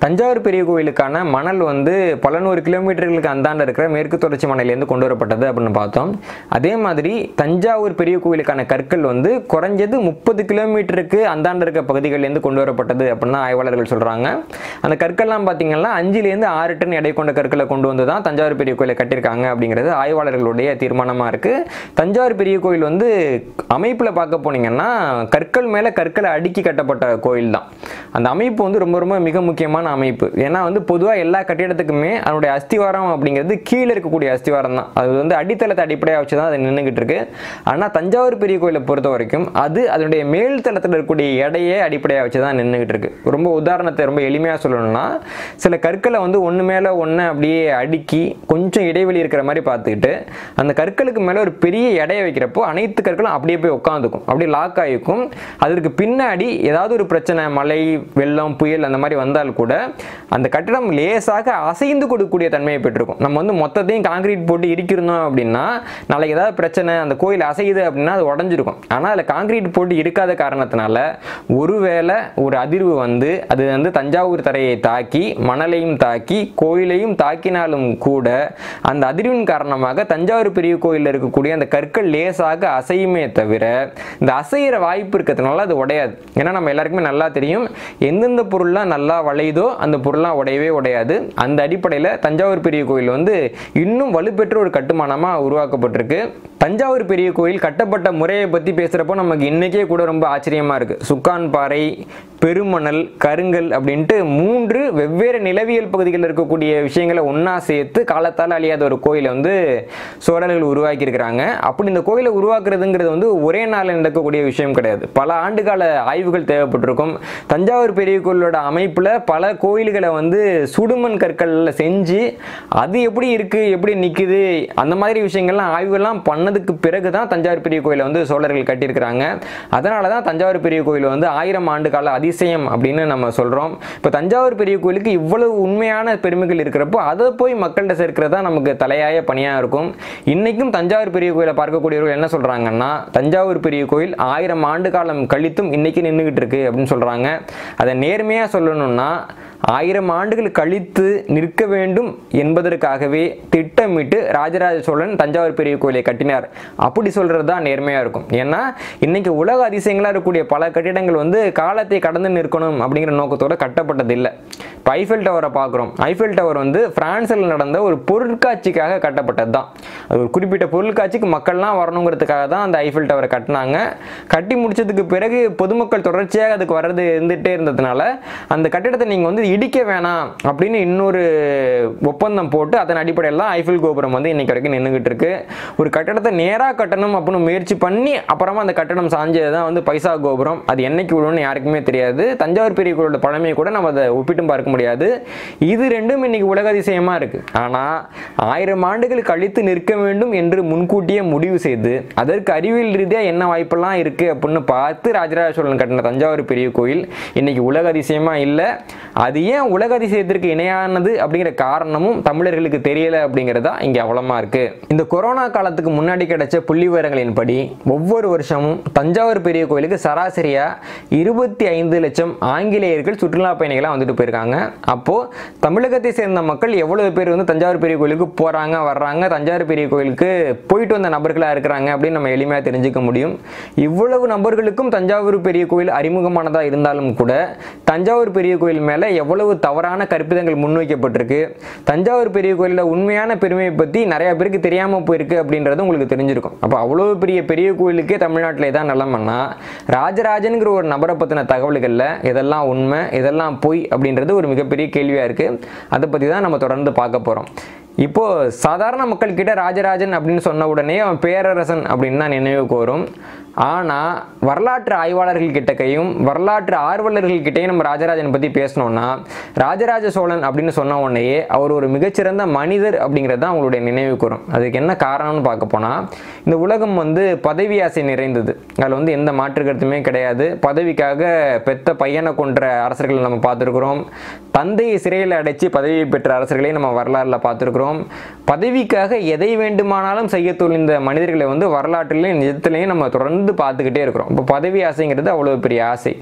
தஞ்சாவூர் பெரிய கோயிலுக்கான மணல் வந்து பல நூறு கிலோமீட்டர்களுக்கு அந்தாண்ட இருக்கிற மேற்கு தொடர்ச்சி மலையிலேருந்து கொண்டு வரப்பட்டது அப்படின்னு பார்த்தோம் அதே மாதிரி தஞ்சாவூர் பெரிய கோயிலுக்கான கற்கள் வந்து குறைஞ்சது முப்பது கிலோமீட்டருக்கு அந்தாண்ட இருக்க பகுதிகளிலேருந்து கொண்டு வரப்பட்டது அப்படின்னு ஆய்வாளர்கள் சொல்கிறாங்க அந்த கற்கள்லாம் பார்த்தீங்கன்னா அஞ்சுலேருந்து ஆறு டன் எடை கொண்ட கற்களை கொண்டு வந்து தான் தஞ்சாவூர் பெரிய கோயிலை கட்டியிருக்காங்க அப்படிங்கிறது ஆய்வாளர்களுடைய தீர்மானமாக இருக்குது தஞ்சாவூர் பெரிய கோயில் வந்து அமைப்பில் பார்க்க போனீங்கன்னா கற்கள் மேலே கற்களை அடுக்கி கட்டப்பட்ட கோயில் தான் அந்த அமைப்பு வந்து ரொம்ப ரொம்ப மிக முக்கியமான அமைப்பு ஏன்னா வந்து பொதுவாக எல்லா கட்டிடத்துக்குமே அதனுடைய அஸ்திவாரம் அப்படிங்கிறது கீழே இருக்கக்கூடிய அஸ்திவாரம் தான் அது வந்து அடித்தளத்தை அடிப்படையாக வச்சு தான் அது நின்றுக்கிட்டு இருக்கு ஆனால் தஞ்சாவூர் பெரிய கோயிலை பொறுத்த வரைக்கும் அது அதனுடைய மேல் தளத்தில் இருக்கக்கூடிய எடையை அடிப்படையாக வச்சு தான் நின்றுக்கிட்டு இருக்கு ரொம்ப உதாரணத்தை ரொம்ப எளிமையாக சொல்லணும்னா சில கற்களை வந்து ஒன்று மேலே ஒன்று அப்படியே அடுக்கி கொஞ்சம் இடைவெளி இருக்கிற மாதிரி பார்த்துக்கிட்டு அந்த கற்களுக்கு மேலே ஒரு பெரிய எடையை வைக்கிறப்போ அனைத்து கற்களும் அப்படியே போய் உட்காந்துக்கும் அப்படியே லாக் ஆகிக்கும் அதற்கு பின்னாடி ஏதாவது ஒரு பிரச்சனை மழை வெள்ளம் புயல் அந்த மாதிரி வந்தால் கூட அந்த கட்டிடம் லேசாக அசைந்து கொடுக்கக்கூடிய தன்மையை பெற்றிருக்கும் நம்ம வந்து மொத்தத்தையும் காங்கிரீட் போட்டு இடிக்கிறோம் அப்படின்னா நாளைக்கு ஏதாவது பிரச்சனை அந்த கோயில் அசையுது அப்படின்னா அது உடஞ்சிருக்கும் ஆனால் அதில் காங்கிரீட் போட்டு இருக்காத காரணத்தினால ஒருவேளை ஒரு அதிர்வு வந்து அது வந்து தஞ்சாவூர் தரையை தாக்கி மணலையும் தாக்கி கோயிலையும் தாக்கினாலும் கூட அந்த அதிர்வின் காரணமாக தஞ்சாவூர் பெரிய கோயிலில் இருக்கக்கூடிய அந்த கற்கள் லேசாக அசையுமே தவிர இந்த அசைகிற வாய்ப்பு இருக்கிறதுனால அது உடையாது ஏன்னா நம்ம எல்லாருக்குமே நல்லா தெரியும் எந்தெந்த பொருள்லாம் நல்லா வளையுதோ அந்த பொருள்லாம் உடையவே உடையாது அந்த அடிப்படையில் தஞ்சாவூர் பெரிய கோயில் வந்து இன்னும் வலுப்பெற்ற ஒரு கட்டுமானமாக உருவாக்கப்பட்டிருக்கு தஞ்சாவூர் பெரிய கோயில் கட்டப்பட்ட முறையை பற்றி பேசுகிறப்போ நமக்கு இன்றைக்கே கூட ரொம்ப ஆச்சரியமாக இருக்குது சுக்கான் பாறை பெருமணல் கருங்கல் அப்படின்ட்டு மூன்று வெவ்வேறு நிலவியல் பகுதிகளில் இருக்கக்கூடிய விஷயங்களை ஒன்றா சேர்த்து காலத்தால் அழியாத ஒரு கோயிலை வந்து சோழர்கள் உருவாக்கியிருக்கிறாங்க அப்படி இந்த கோயிலை உருவாக்குறதுங்கிறது வந்து ஒரே நாளில் நடக்கக்கூடிய விஷயம் கிடையாது பல ஆண்டுகால ஆய்வுகள் தேவைப்பட்டிருக்கும் தஞ்சாவூர் பெரிய கோயிலோட அமைப்பில் பல கோயில்களை வந்து சுடுமண் கற்களில் செஞ்சு அது எப்படி இருக்குது எப்படி நிற்குது அந்த மாதிரி விஷயங்கள்லாம் ஆய்வுகள்லாம் பண்ணதுக்கு பிறகு தான் தஞ்சாவூர் பெரிய கோயிலை வந்து சோழர்கள் கட்டியிருக்கிறாங்க அதனால தான் தஞ்சாவூர் பெரிய கோயில் வந்து ஆயிரம் ஆண்டு கால அதிசயம் அப்படின்னு நம்ம சொல்கிறோம் இப்போ தஞ்சாவூர் பெரிய கோயிலுக்கு இவ்வளவு உண்மையான பெருமைகள் இருக்கிறப்போ அதை போய் மக்கள்கிட்ட சேர்க்கிறது தான் நமக்கு தலையாய பணியாக இருக்கும் இன்றைக்கும் தஞ்சாவூர் பெரிய கோயிலை பார்க்கக்கூடியவர்கள் என்ன சொல்கிறாங்கன்னா தஞ்சாவூர் பெரிய கோயில் ஆயிரம் ஆண்டு காலம் கழித்தும் இன்னைக்கு நின்றுக்கிட்டு இருக்கு அப்படின்னு சொல்கிறாங்க அதை நேர்மையாக சொல்லணும்னா ஆயிரம் ஆண்டுகள் கழித்து நிற்க வேண்டும் என்பதற்காகவே திட்டமிட்டு ராஜராஜ சோழன் தஞ்சாவூர் பெரிய கோயிலை கட்டினார் அப்படி சொல்கிறது தான் நேர்மையாக இருக்கும் ஏன்னா இன்னைக்கு உலக அதிசயங்களாக இருக்கக்கூடிய பல கட்டிடங்கள் வந்து காலத்தை கடந்து நிற்கணும் அப்படிங்கிற நோக்கத்தோடு கட்டப்பட்டதில்லை இப்போ ஐஃபெல் டவரை பார்க்குறோம் ஐஃபெல் டவர் வந்து பிரான்சில் நடந்த ஒரு பொருட்காட்சிக்காக கட்டப்பட்டது தான் அது ஒரு குறிப்பிட்ட பொருட்காட்சிக்கு மக்கள்லாம் வரணுங்கிறதுக்காக தான் அந்த ஐஃபெல் டவரை கட்டினாங்க கட்டி முடிச்சதுக்கு பிறகு பொதுமக்கள் தொடர்ச்சியாக அதுக்கு வர்றது இருந்துகிட்டே இருந்ததுனால அந்த கட்டிடத்தை நீங்கள் வந்து இடிக்க வேணாம் அப்படின்னு இன்னொரு ஒப்பந்தம் போட்டு அதன் அடிப்படையில் தான் ஐஃபில் கோபுரம் வந்து இன்னைக்கு வரைக்கும் நின்றுகிட்டு இருக்கு ஒரு கட்டடத்தை நேராக கட்டணும் அப்படின்னு முயற்சி பண்ணி அப்புறமா அந்த கட்டடம் சாஞ்சது தான் வந்து பைசா கோபுரம் அது என்னைக்கு விழுன்னு யாருக்குமே தெரியாது தஞ்சாவூர் பெரிய கோயிலோட பழமையை கூட நம்ம அதை ஒப்பிட்டும் பார்க்க முடியாது இது ரெண்டும் இன்னைக்கு உலக அதிசயமா இருக்கு ஆனால் ஆயிரம் ஆண்டுகள் கழித்து நிற்க வேண்டும் என்று முன்கூட்டியே முடிவு செய்து அதற்கு அறிவியல் ரீதியாக என்ன வாய்ப்பெல்லாம் இருக்கு அப்படின்னு பார்த்து ராஜராஜ சோழன் கட்டின தஞ்சாவூர் பெரிய கோயில் இன்னைக்கு உலக அதிசயமா இல்லை அது ஏன் உலக அதிசயத்திற்கு இணையானது அப்படிங்கிற காரணமும் தமிழர்களுக்கு தெரியல அப்படிங்கிறதா இங்கே அவலமா இருக்கு இந்த கொரோனா காலத்துக்கு முன்னாடி கிடைச்ச புள்ளி விவரங்களின்படி ஒவ்வொரு வருஷமும் தஞ்சாவூர் பெரிய கோயிலுக்கு சராசரியா இருபத்தி ஐந்து லட்சம் ஆங்கிலேயர்கள் சுற்றுலா பயணிகளாக வந்துட்டு போயிருக்காங்க அப்போ தமிழகத்தை சேர்ந்த மக்கள் எவ்வளவு பேர் வந்து தஞ்சாவூர் பெரிய கோயிலுக்கு போறாங்க வர்றாங்க தஞ்சாவூர் பெரிய கோயிலுக்கு போயிட்டு வந்த நபர்களாக இருக்கிறாங்க அப்படின்னு நம்ம எளிமையாக தெரிஞ்சுக்க முடியும் இவ்வளவு நபர்களுக்கும் தஞ்சாவூர் பெரிய கோயில் அறிமுகமானதா இருந்தாலும் கூட தஞ்சாவூர் பெரிய கோயில் மேலே எவ்வளவு தவறான கற்பிதங்கள் முன்வைக்கப்பட்டிருக்கு தஞ்சாவூர் பெரிய கோயிலில் உண்மையான பெருமையை பற்றி நிறைய பேருக்கு தெரியாமல் போயிருக்கு அப்படின்றது உங்களுக்கு தெரிஞ்சிருக்கும் அப்போ அவ்வளோ பெரிய பெரிய கோயிலுக்கே தமிழ்நாட்டில் இதான் நிலமன்னா ராஜராஜனுங்கிற ஒரு நபரை பற்றின தகவல்களில் இதெல்லாம் உண்மை இதெல்லாம் பொய் அப்படின்றது ஒரு மிகப்பெரிய கேள்வியாக இருக்குது அதை பற்றி தான் நம்ம தொடர்ந்து பார்க்க போகிறோம் இப்போ சாதாரண மக்கள் கிட்ட ராஜராஜன் அப்படின்னு சொன்ன உடனே அவன் பேரரசன் அப்படின்னு தான் நினைவுக்கு வரும் ஆனால் வரலாற்று ஆய்வாளர்கள் கிட்டக்கையும் வரலாற்று ஆர்வலர்கள் கிட்டையும் நம்ம ராஜராஜன் பற்றி பேசணும்னா ராஜராஜ சோழன் அப்படின்னு சொன்ன உடனேயே அவர் ஒரு மிகச்சிறந்த மனிதர் அப்படிங்கிறது தான் அவங்களுடைய நினைவுக்கு வரும் அதுக்கு என்ன காரணம்னு பார்க்க போனால் இந்த உலகம் வந்து பதவி ஆசை நிறைந்தது அதில் வந்து எந்த மாற்று கருத்துமே கிடையாது பதவிக்காக பெத்த பையனை கொன்ற அரசர்களை நம்ம பார்த்துருக்குறோம் தந்தையை சிறையில் அடைச்சி பதவி பெற்ற அரசர்களையும் நம்ம வரலாறில் பார்த்துருக்குறோம் பதவிக்காக எதை வேண்டுமானாலும் செய்ய துணிந்த மனிதர்களை வந்து வரலாற்றிலையும் நிஜத்திலையும் நம்ம தொடர்ந்து பார்த்துக்கிட்டே இருக்கிறோம் இப்போ பதவி ஆசைங்கிறது அவ்வளோ பெரிய ஆசை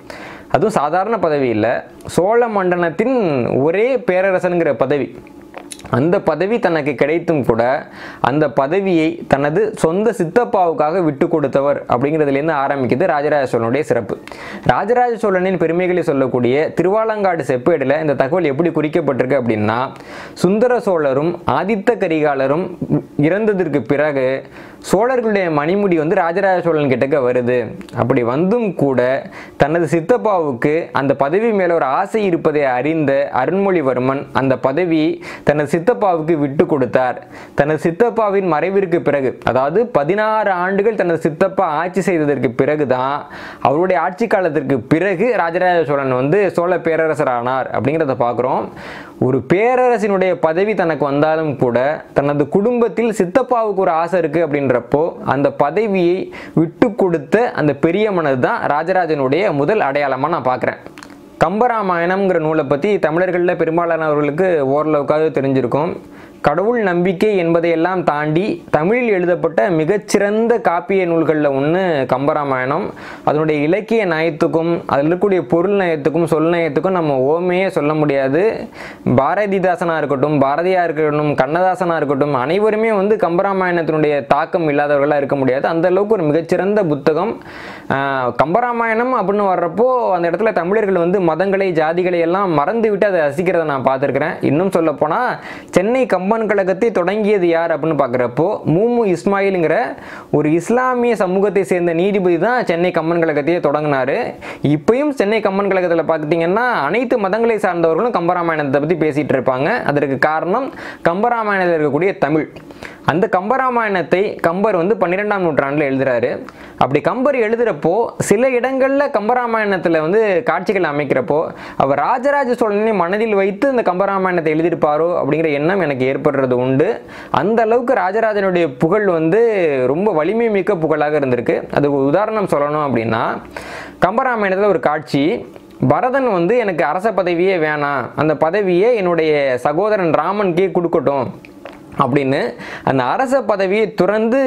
அதுவும் சாதாரண பதவி இல்லை சோழ மண்டலத்தின் ஒரே பேரரசனுங்கிற பதவி அந்த பதவி தனக்கு கிடைத்தும் கூட அந்த பதவியை தனது சொந்த சித்தப்பாவுக்காக விட்டு கொடுத்தவர் அப்படிங்கிறதுலேருந்து ஆரம்பிக்குது ராஜராஜ சோழனுடைய சிறப்பு ராஜராஜ சோழனின் பெருமைகளை சொல்லக்கூடிய திருவாலங்காடு செப்பேடில் இந்த தகவல் எப்படி குறிக்கப்பட்டிருக்கு அப்படின்னா சுந்தர சோழரும் ஆதித்த கரிகாலரும் இறந்ததற்கு பிறகு சோழர்களுடைய மணிமுடி வந்து ராஜராஜ சோழன் கிட்டக்க வருது அப்படி வந்தும் கூட தனது சித்தப்பாவுக்கு அந்த பதவி மேல ஒரு ஆசை இருப்பதை அறிந்த அருண்மொழிவர்மன் அந்த பதவியை தனது சித்தப்பாவுக்கு விட்டு கொடுத்தார் தனது சித்தப்பாவின் மறைவிற்கு பிறகு அதாவது பதினாறு ஆண்டுகள் தனது சித்தப்பா ஆட்சி செய்ததற்கு பிறகுதான் அவருடைய ஆட்சி காலத்திற்கு பிறகு ராஜராஜ சோழன் வந்து சோழ பேரரசர் ஆனார் அப்படிங்கிறத பார்க்குறோம் ஒரு பேரரசினுடைய பதவி தனக்கு வந்தாலும் கூட தனது குடும்பத்தில் சித்தப்பாவுக்கு ஒரு ஆசை இருக்கு அப்படின்றப்போ அந்த பதவியை விட்டு கொடுத்த அந்த பெரிய மனது தான் ராஜராஜனுடைய முதல் அடையாளமாக நான் பார்க்குறேன் கம்பராமாயணம்ங்கிற நூலை பற்றி தமிழர்களில் பெரும்பாலானவர்களுக்கு ஓரளவுக்காவது தெரிஞ்சிருக்கும் கடவுள் நம்பிக்கை என்பதையெல்லாம் தாண்டி தமிழில் எழுதப்பட்ட மிகச்சிறந்த காப்பிய நூல்களில் ஒன்று கம்பராமாயணம் அதனுடைய இலக்கிய நயத்துக்கும் அதில் இருக்கக்கூடிய பொருள் நயத்துக்கும் சொல் நயத்துக்கும் நம்ம ஓமையே சொல்ல முடியாது பாரதிதாசனாக இருக்கட்டும் பாரதியாக இருக்கட்டும் கண்ணதாசனாக இருக்கட்டும் அனைவருமே வந்து கம்பராமாயணத்தினுடைய தாக்கம் இல்லாதவர்களாக இருக்க முடியாது அந்த அளவுக்கு ஒரு மிகச்சிறந்த புத்தகம் ஆஹ் கம்பராமாயணம் அப்படின்னு வர்றப்போ அந்த இடத்துல தமிழர்கள் வந்து மதங்களை ஜாதிகளை எல்லாம் மறந்து விட்டு அதை ரசிக்கிறத நான் பார்த்துருக்கிறேன் இன்னும் சொல்லப்போனால் சென்னை கம்பன் கழகத்தை தொடங்கியது யார் அப்படின்னு பார்க்குறப்போ மூமு இஸ்மாயிலுங்கிற ஒரு இஸ்லாமிய சமூகத்தை சேர்ந்த நீதிபதி தான் சென்னை கம்பன் கழகத்தையே தொடங்கினாரு இப்பயும் சென்னை கம்பன் கழகத்தில் பார்த்துட்டிங்கன்னா அனைத்து மதங்களை சார்ந்தவர்களும் கம்பராமாயணத்தை பற்றி பேசிகிட்டு இருப்பாங்க அதற்கு காரணம் கம்பராமாயணத்தில் இருக்கக்கூடிய தமிழ் அந்த கம்பராமாயணத்தை கம்பர் வந்து பன்னிரெண்டாம் நூற்றாண்டில் எழுதுறாரு அப்படி கம்பர் எழுதுறப்போ சில இடங்களில் கம்பராமாயணத்தில் வந்து காட்சிகள் அமைக்கிறப்போ அவர் ராஜராஜ சோழனை மனதில் வைத்து இந்த கம்பராமாயணத்தை எழுதியிருப்பாரோ அப்படிங்கிற எண்ணம் எனக்கு ஏற்படுறது உண்டு அந்த அளவுக்கு ராஜராஜனுடைய புகழ் வந்து ரொம்ப வலிமை மிக்க புகழாக இருந்திருக்கு அதுக்கு ஒரு உதாரணம் சொல்லணும் அப்படின்னா கம்பராமாயணத்தில் ஒரு காட்சி பரதன் வந்து எனக்கு அரச பதவியே வேணாம் அந்த பதவியை என்னுடைய சகோதரன் ராமனுக்கே கொடுக்கட்டும் அப்படின்னு அந்த அரச பதவியை துறந்து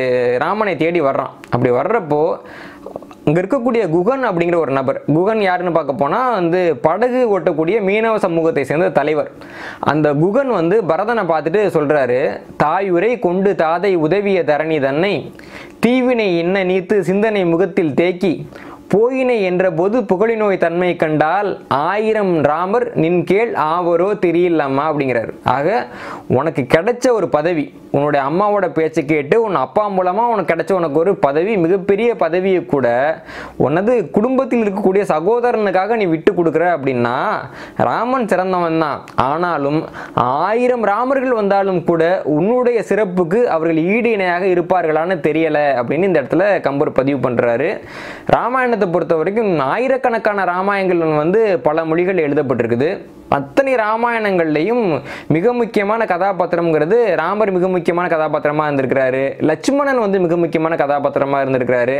ராமனை தேடி வர்றான் அப்படி வர்றப்போ இங்கே இருக்கக்கூடிய குகன் அப்படிங்கிற ஒரு நபர் குகன் யாருன்னு பார்க்க போனால் வந்து படகு ஓட்டக்கூடிய மீனவ சமூகத்தை சேர்ந்த தலைவர் அந்த குகன் வந்து பரதனை பார்த்துட்டு சொல்கிறாரு தாயுரை கொண்டு தாதை உதவிய தரணி தன்னை தீவினை இன்ன நீத்து சிந்தனை முகத்தில் தேக்கி போயினை என்ற போது புகழினோய் தன்மை கண்டால் ஆயிரம் ராமர் நின் கேள் ஆவரோ தெரியலம்மா அப்படிங்கிறாரு ஆக உனக்கு கிடைச்ச ஒரு பதவி உன்னுடைய அம்மாவோட பேச்சை கேட்டு உன் அப்பா மூலமாக உனக்கு கிடைச்ச உனக்கு ஒரு பதவி மிகப்பெரிய பதவியை கூட உனது குடும்பத்தில் இருக்கக்கூடிய சகோதரனுக்காக நீ விட்டு கொடுக்குற அப்படின்னா ராமன் சிறந்தவன் தான் ஆனாலும் ஆயிரம் ராமர்கள் வந்தாலும் கூட உன்னுடைய சிறப்புக்கு அவர்கள் ஈடு இணையாக இருப்பார்களான்னு தெரியலை அப்படின்னு இந்த இடத்துல கம்பர் பதிவு பண்ணுறாரு ராமாயணத்தை பொறுத்த வரைக்கும் ஆயிரக்கணக்கான ராமாயணங்கள் வந்து பல மொழிகள் எழுதப்பட்டிருக்குது அத்தனை ராமாயணங்கள்லையும் மிக முக்கியமான கதாபாத்திரம்ங்கிறது ராமர் மிக முக்கியமான கதாபாத்திரமாக இருந்திருக்கிறாரு லட்சுமணன் வந்து மிக முக்கியமான கதாபாத்திரமாக இருந்திருக்கிறாரு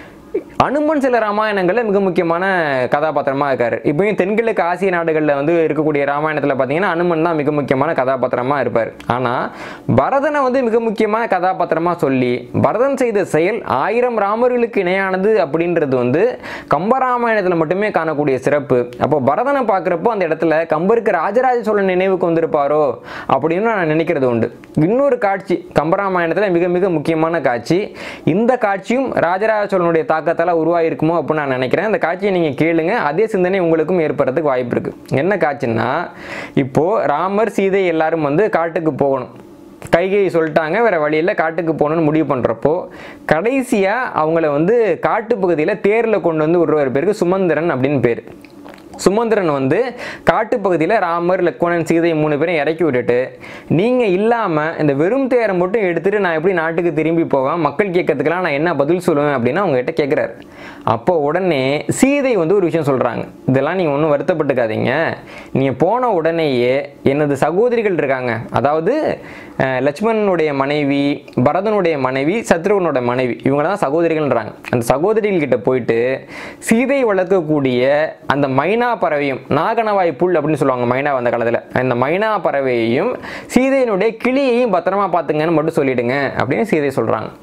அனுமன் சில ராமாயணங்களில் மிக முக்கியமான கதாபாத்திரமாக இருக்காரு இப்பயும் தென்கிழக்கு ஆசிய நாடுகளில் வந்து இருக்கக்கூடிய ராமாயணத்தில் பார்த்தீங்கன்னா அனுமன் தான் மிக முக்கியமான கதாபாத்திரமாக இருப்பார் ஆனால் பரதனை வந்து மிக முக்கியமான கதாபாத்திரமாக சொல்லி பரதன் செய்த செயல் ஆயிரம் ராமர்களுக்கு இணையானது அப்படின்றது வந்து கம்பராமாயணத்தில் மட்டுமே காணக்கூடிய சிறப்பு அப்போ பரதனை பார்க்குறப்போ அந்த இடத்துல கம்பருக்கு ராஜராஜ சோழன் நினைவுக்கு வந்திருப்பாரோ அப்படின்னு நான் நினைக்கிறது உண்டு இன்னொரு காட்சி கம்பராமாயணத்தில் மிக மிக முக்கியமான காட்சி இந்த காட்சியும் ராஜராஜ சோழனுடைய தாக்கத்தால் உருவாகிருக்குமோ அப்படின்னு நான் நினைக்கிறேன் இந்த காட்சியை நீங்கள் கேளுங்க அதே சிந்தனை உங்களுக்கும் ஏற்படுறதுக்கு வாய்ப்பு இருக்குது என்ன காட்சின்னா இப்போது ராமர் சீதை எல்லாரும் வந்து காட்டுக்கு போகணும் கைகை சொல்லிட்டாங்க வேற வழியில் காட்டுக்கு போகணும்னு முடிவு பண்ணுறப்போ கடைசியாக அவங்கள வந்து காட்டுப்பகுதியில் தேரில் கொண்டு வந்து விடுற பேருக்கு சுமந்திரன் அப்படின்னு பேர் சுமந்திரன் வந்து காட்டுப்பகுதியில் ராமர் லக்ஷ்மணன் சீதை மூணு பேரும் இறக்கி விட்டுட்டு நீங்கள் இல்லாமல் இந்த வெறும் தேரை மட்டும் எடுத்துகிட்டு நான் எப்படி நாட்டுக்கு திரும்பி போவேன் மக்கள் கேட்கறதுக்கெல்லாம் நான் என்ன பதில் சொல்லுவேன் அப்படின்னு அவங்ககிட்ட கேட்குறாரு அப்போ உடனே சீதை வந்து ஒரு விஷயம் சொல்கிறாங்க இதெல்லாம் நீங்கள் ஒன்றும் வருத்தப்பட்டுக்காதீங்க நீங்கள் போன உடனேயே எனது சகோதரிகள் இருக்காங்க அதாவது அஹ், லட்சுமணனுடைய மனைவி பரதனுடைய மனைவி சத்ருவனோட மனைவி இவங்க தான் சகோதரிகள்ன்றாங்க அந்த சகோதரிகள் கிட்ட போயிட்டு சீதை வளர்க்கக்கூடிய அந்த மைனா பறவையும் நாகனவாய் புல் அப்படின்னு சொல்லுவாங்க மைனா அந்த காலத்தில் அந்த மைனா பறவையையும் சீதையினுடைய கிளியையும் பத்திரமா பார்த்துங்கன்னு மட்டும் சொல்லிடுங்க அப்படின்னு சீதை சொல்கிறாங்க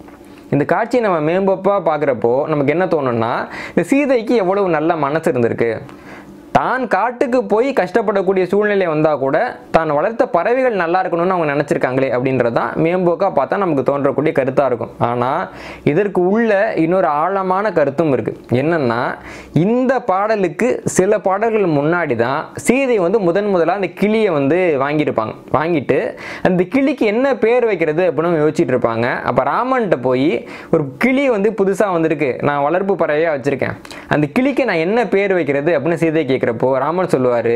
இந்த காட்சியை நம்ம மேம்பப்பாக பார்க்குறப்போ நமக்கு என்ன தோணும்னா இந்த சீதைக்கு எவ்வளவு நல்ல மனசு இருந்திருக்கு தான் காட்டுக்கு போய் கஷ்டப்படக்கூடிய சூழ்நிலை வந்தால் கூட தான் வளர்த்த பறவைகள் நல்லா இருக்கணும்னு அவங்க நினச்சிருக்காங்களே அப்படின்றது தான் மேம்போக்காக பார்த்தா நமக்கு தோன்றக்கூடிய கருத்தாக இருக்கும் ஆனால் இதற்கு உள்ள இன்னொரு ஆழமான கருத்தும் இருக்குது என்னென்னா இந்த பாடலுக்கு சில பாடல்கள் முன்னாடி தான் சீதை வந்து முதன் முதலாக அந்த கிளியை வந்து வாங்கியிருப்பாங்க வாங்கிட்டு அந்த கிளிக்கு என்ன பேர் வைக்கிறது அப்படின்னு யோசிச்சுட்டு இருப்பாங்க அப்போ ராமன்கிட்ட போய் ஒரு கிளி வந்து புதுசாக வந்திருக்கு நான் வளர்ப்பு பறவையாக வச்சுருக்கேன் அந்த கிளிக்கு நான் என்ன பேர் வைக்கிறது அப்படின்னு சீதை கேட்குறப்போ ராமன் சொல்லுவார்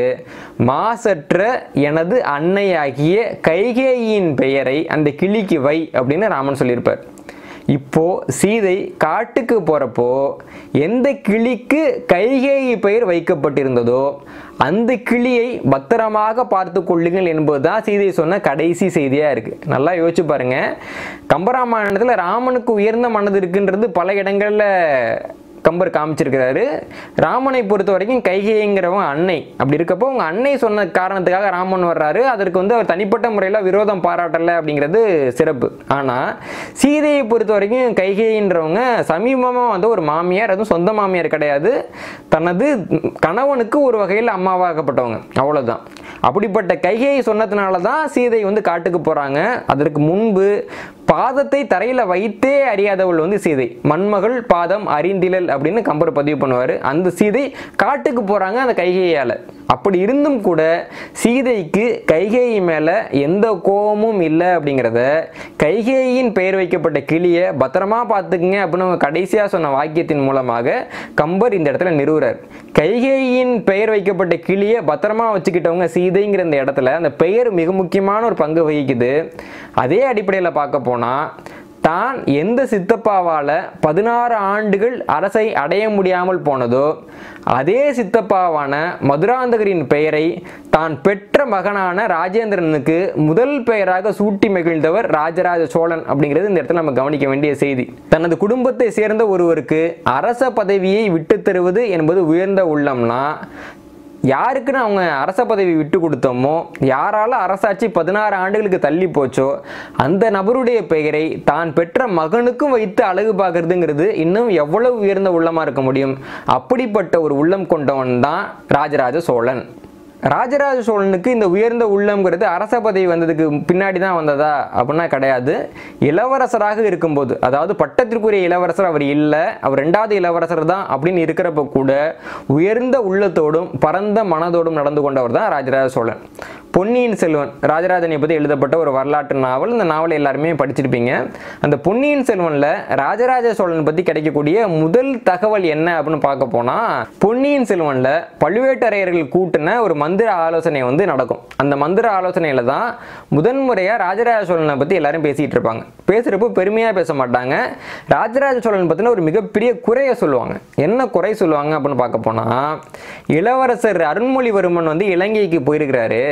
மாசற்ற எனது அன்னையாகிய கைகேயின் பெயரை அந்த கிளிக்கு வை அப்படின்னு ராமன் சொல்லியிருப்பார் இப்போ சீதை காட்டுக்கு போறப்போ எந்த கிளிக்கு கைகேயி பெயர் வைக்கப்பட்டிருந்ததோ அந்த கிளியை பத்திரமாக பார்த்து கொள்ளுங்கள் என்பதுதான் சீதை சொன்ன கடைசி செய்தியா இருக்கு நல்லா யோசிச்சு பாருங்க கம்பராமாயணத்துல ராமனுக்கு உயர்ந்த மனது இருக்குன்றது பல இடங்கள்ல கம்பர் காமிச்சிருக்கிறாரு ராமனை பொறுத்த வரைக்கும் கைகேயிங்கிறவங்க அன்னை அப்படி இருக்கப்போ உங்க அன்னை சொன்ன காரணத்துக்காக ராமன் வர்றாரு அதற்கு வந்து அவர் தனிப்பட்ட முறையில் விரோதம் பாராட்டலை அப்படிங்கிறது சிறப்பு ஆனால் சீதையை பொறுத்த வரைக்கும் கைகேயின்றவங்க சமீபமாக வந்து ஒரு மாமியார் அதுவும் சொந்த மாமியார் கிடையாது தனது கணவனுக்கு ஒரு வகையில் அம்மாவாகப்பட்டவங்க அவ்வளவுதான் அப்படிப்பட்ட கைகேயை சொன்னதுனால தான் சீதை வந்து காட்டுக்கு போகிறாங்க அதற்கு முன்பு பாதத்தை தரையில் வைத்தே அறியாதவள் வந்து சீதை மண்மகள் பாதம் அறிந்திலல் அப்படின்னு கம்பர் பதிவு பண்ணுவார் அந்த சீதை காட்டுக்கு போகிறாங்க அந்த கைகேயால் அப்படி இருந்தும் கூட சீதைக்கு கைகேயி மேலே எந்த கோபமும் இல்லை அப்படிங்கிறத கைகேயின் பெயர் வைக்கப்பட்ட கிளியை பத்திரமா பார்த்துக்குங்க அப்படின்னு அவங்க கடைசியாக சொன்ன வாக்கியத்தின் மூலமாக கம்பர் இந்த இடத்துல நிறுவுறார் கைகேயின் பெயர் வைக்கப்பட்ட கிளியை பத்திரமா வச்சுக்கிட்டவங்க சீதைங்கிற இந்த இடத்துல அந்த பெயர் மிக முக்கியமான ஒரு பங்கு வகிக்குது அதே அடிப்படையில் பார்க்க போனால் தான் எந்த சித்தப்பாவால் பதினாறு ஆண்டுகள் அரசை அடைய முடியாமல் போனதோ அதே சித்தப்பாவான மதுராந்தகரின் பெயரை தான் பெற்ற மகனான ராஜேந்திரனுக்கு முதல் பெயராக சூட்டி மகிழ்ந்தவர் ராஜராஜ சோழன் அப்படிங்கிறது இந்த இடத்துல நம்ம கவனிக்க வேண்டிய செய்தி தனது குடும்பத்தை சேர்ந்த ஒருவருக்கு அரச பதவியை விட்டு தருவது என்பது உயர்ந்த உள்ளம்னா யாருக்குன்னு அவங்க அரச பதவி விட்டு கொடுத்தோமோ யாரால அரசாட்சி பதினாறு ஆண்டுகளுக்கு தள்ளி போச்சோ அந்த நபருடைய பெயரை தான் பெற்ற மகனுக்கும் வைத்து அழகு பார்க்கறதுங்கிறது இன்னும் எவ்வளவு உயர்ந்த உள்ளமா இருக்க முடியும் அப்படிப்பட்ட ஒரு உள்ளம் கொண்டவன் தான் ராஜராஜ சோழன் ராஜராஜ சோழனுக்கு இந்த உயர்ந்த உள்ளம்ங்கிறது அரச பதவி வந்ததுக்கு பின்னாடி தான் வந்ததா அப்படின்னா கிடையாது இளவரசராக இருக்கும்போது அதாவது பட்டத்திற்குரிய இளவரசர் அவர் இல்லை அவர் ரெண்டாவது இளவரசர் தான் அப்படின்னு இருக்கிறப்ப கூட உயர்ந்த உள்ளத்தோடும் பரந்த மனதோடும் நடந்து கொண்டவர் தான் ராஜராஜ சோழன் பொன்னியின் செல்வன் ராஜராஜனை பற்றி எழுதப்பட்ட ஒரு வரலாற்று நாவல் இந்த நாவலை எல்லாருமே படிச்சிருப்பீங்க அந்த பொன்னியின் செல்வனில் ராஜராஜ சோழன் பற்றி கிடைக்கக்கூடிய முதல் தகவல் என்ன அப்படின்னு பார்க்க போனால் பொன்னியின் செல்வனில் பழுவேட்டரையர்கள் கூட்டின ஒரு மந்திர ஆலோசனை வந்து நடக்கும் அந்த மந்திர ஆலோசனையில் தான் முதன்முறையாக ராஜராஜ சோழனை பற்றி எல்லாரும் பேசிகிட்டு இருப்பாங்க பேசுகிறப்போ பெருமையாக பேச மாட்டாங்க ராஜராஜ சோழன் பற்றின ஒரு மிகப்பெரிய குறையை சொல்லுவாங்க என்ன குறை சொல்லுவாங்க அப்படின்னு பார்க்க போனால் இளவரசர் அருண்மொழிவர்மன் வந்து இலங்கைக்கு போயிருக்கிறாரு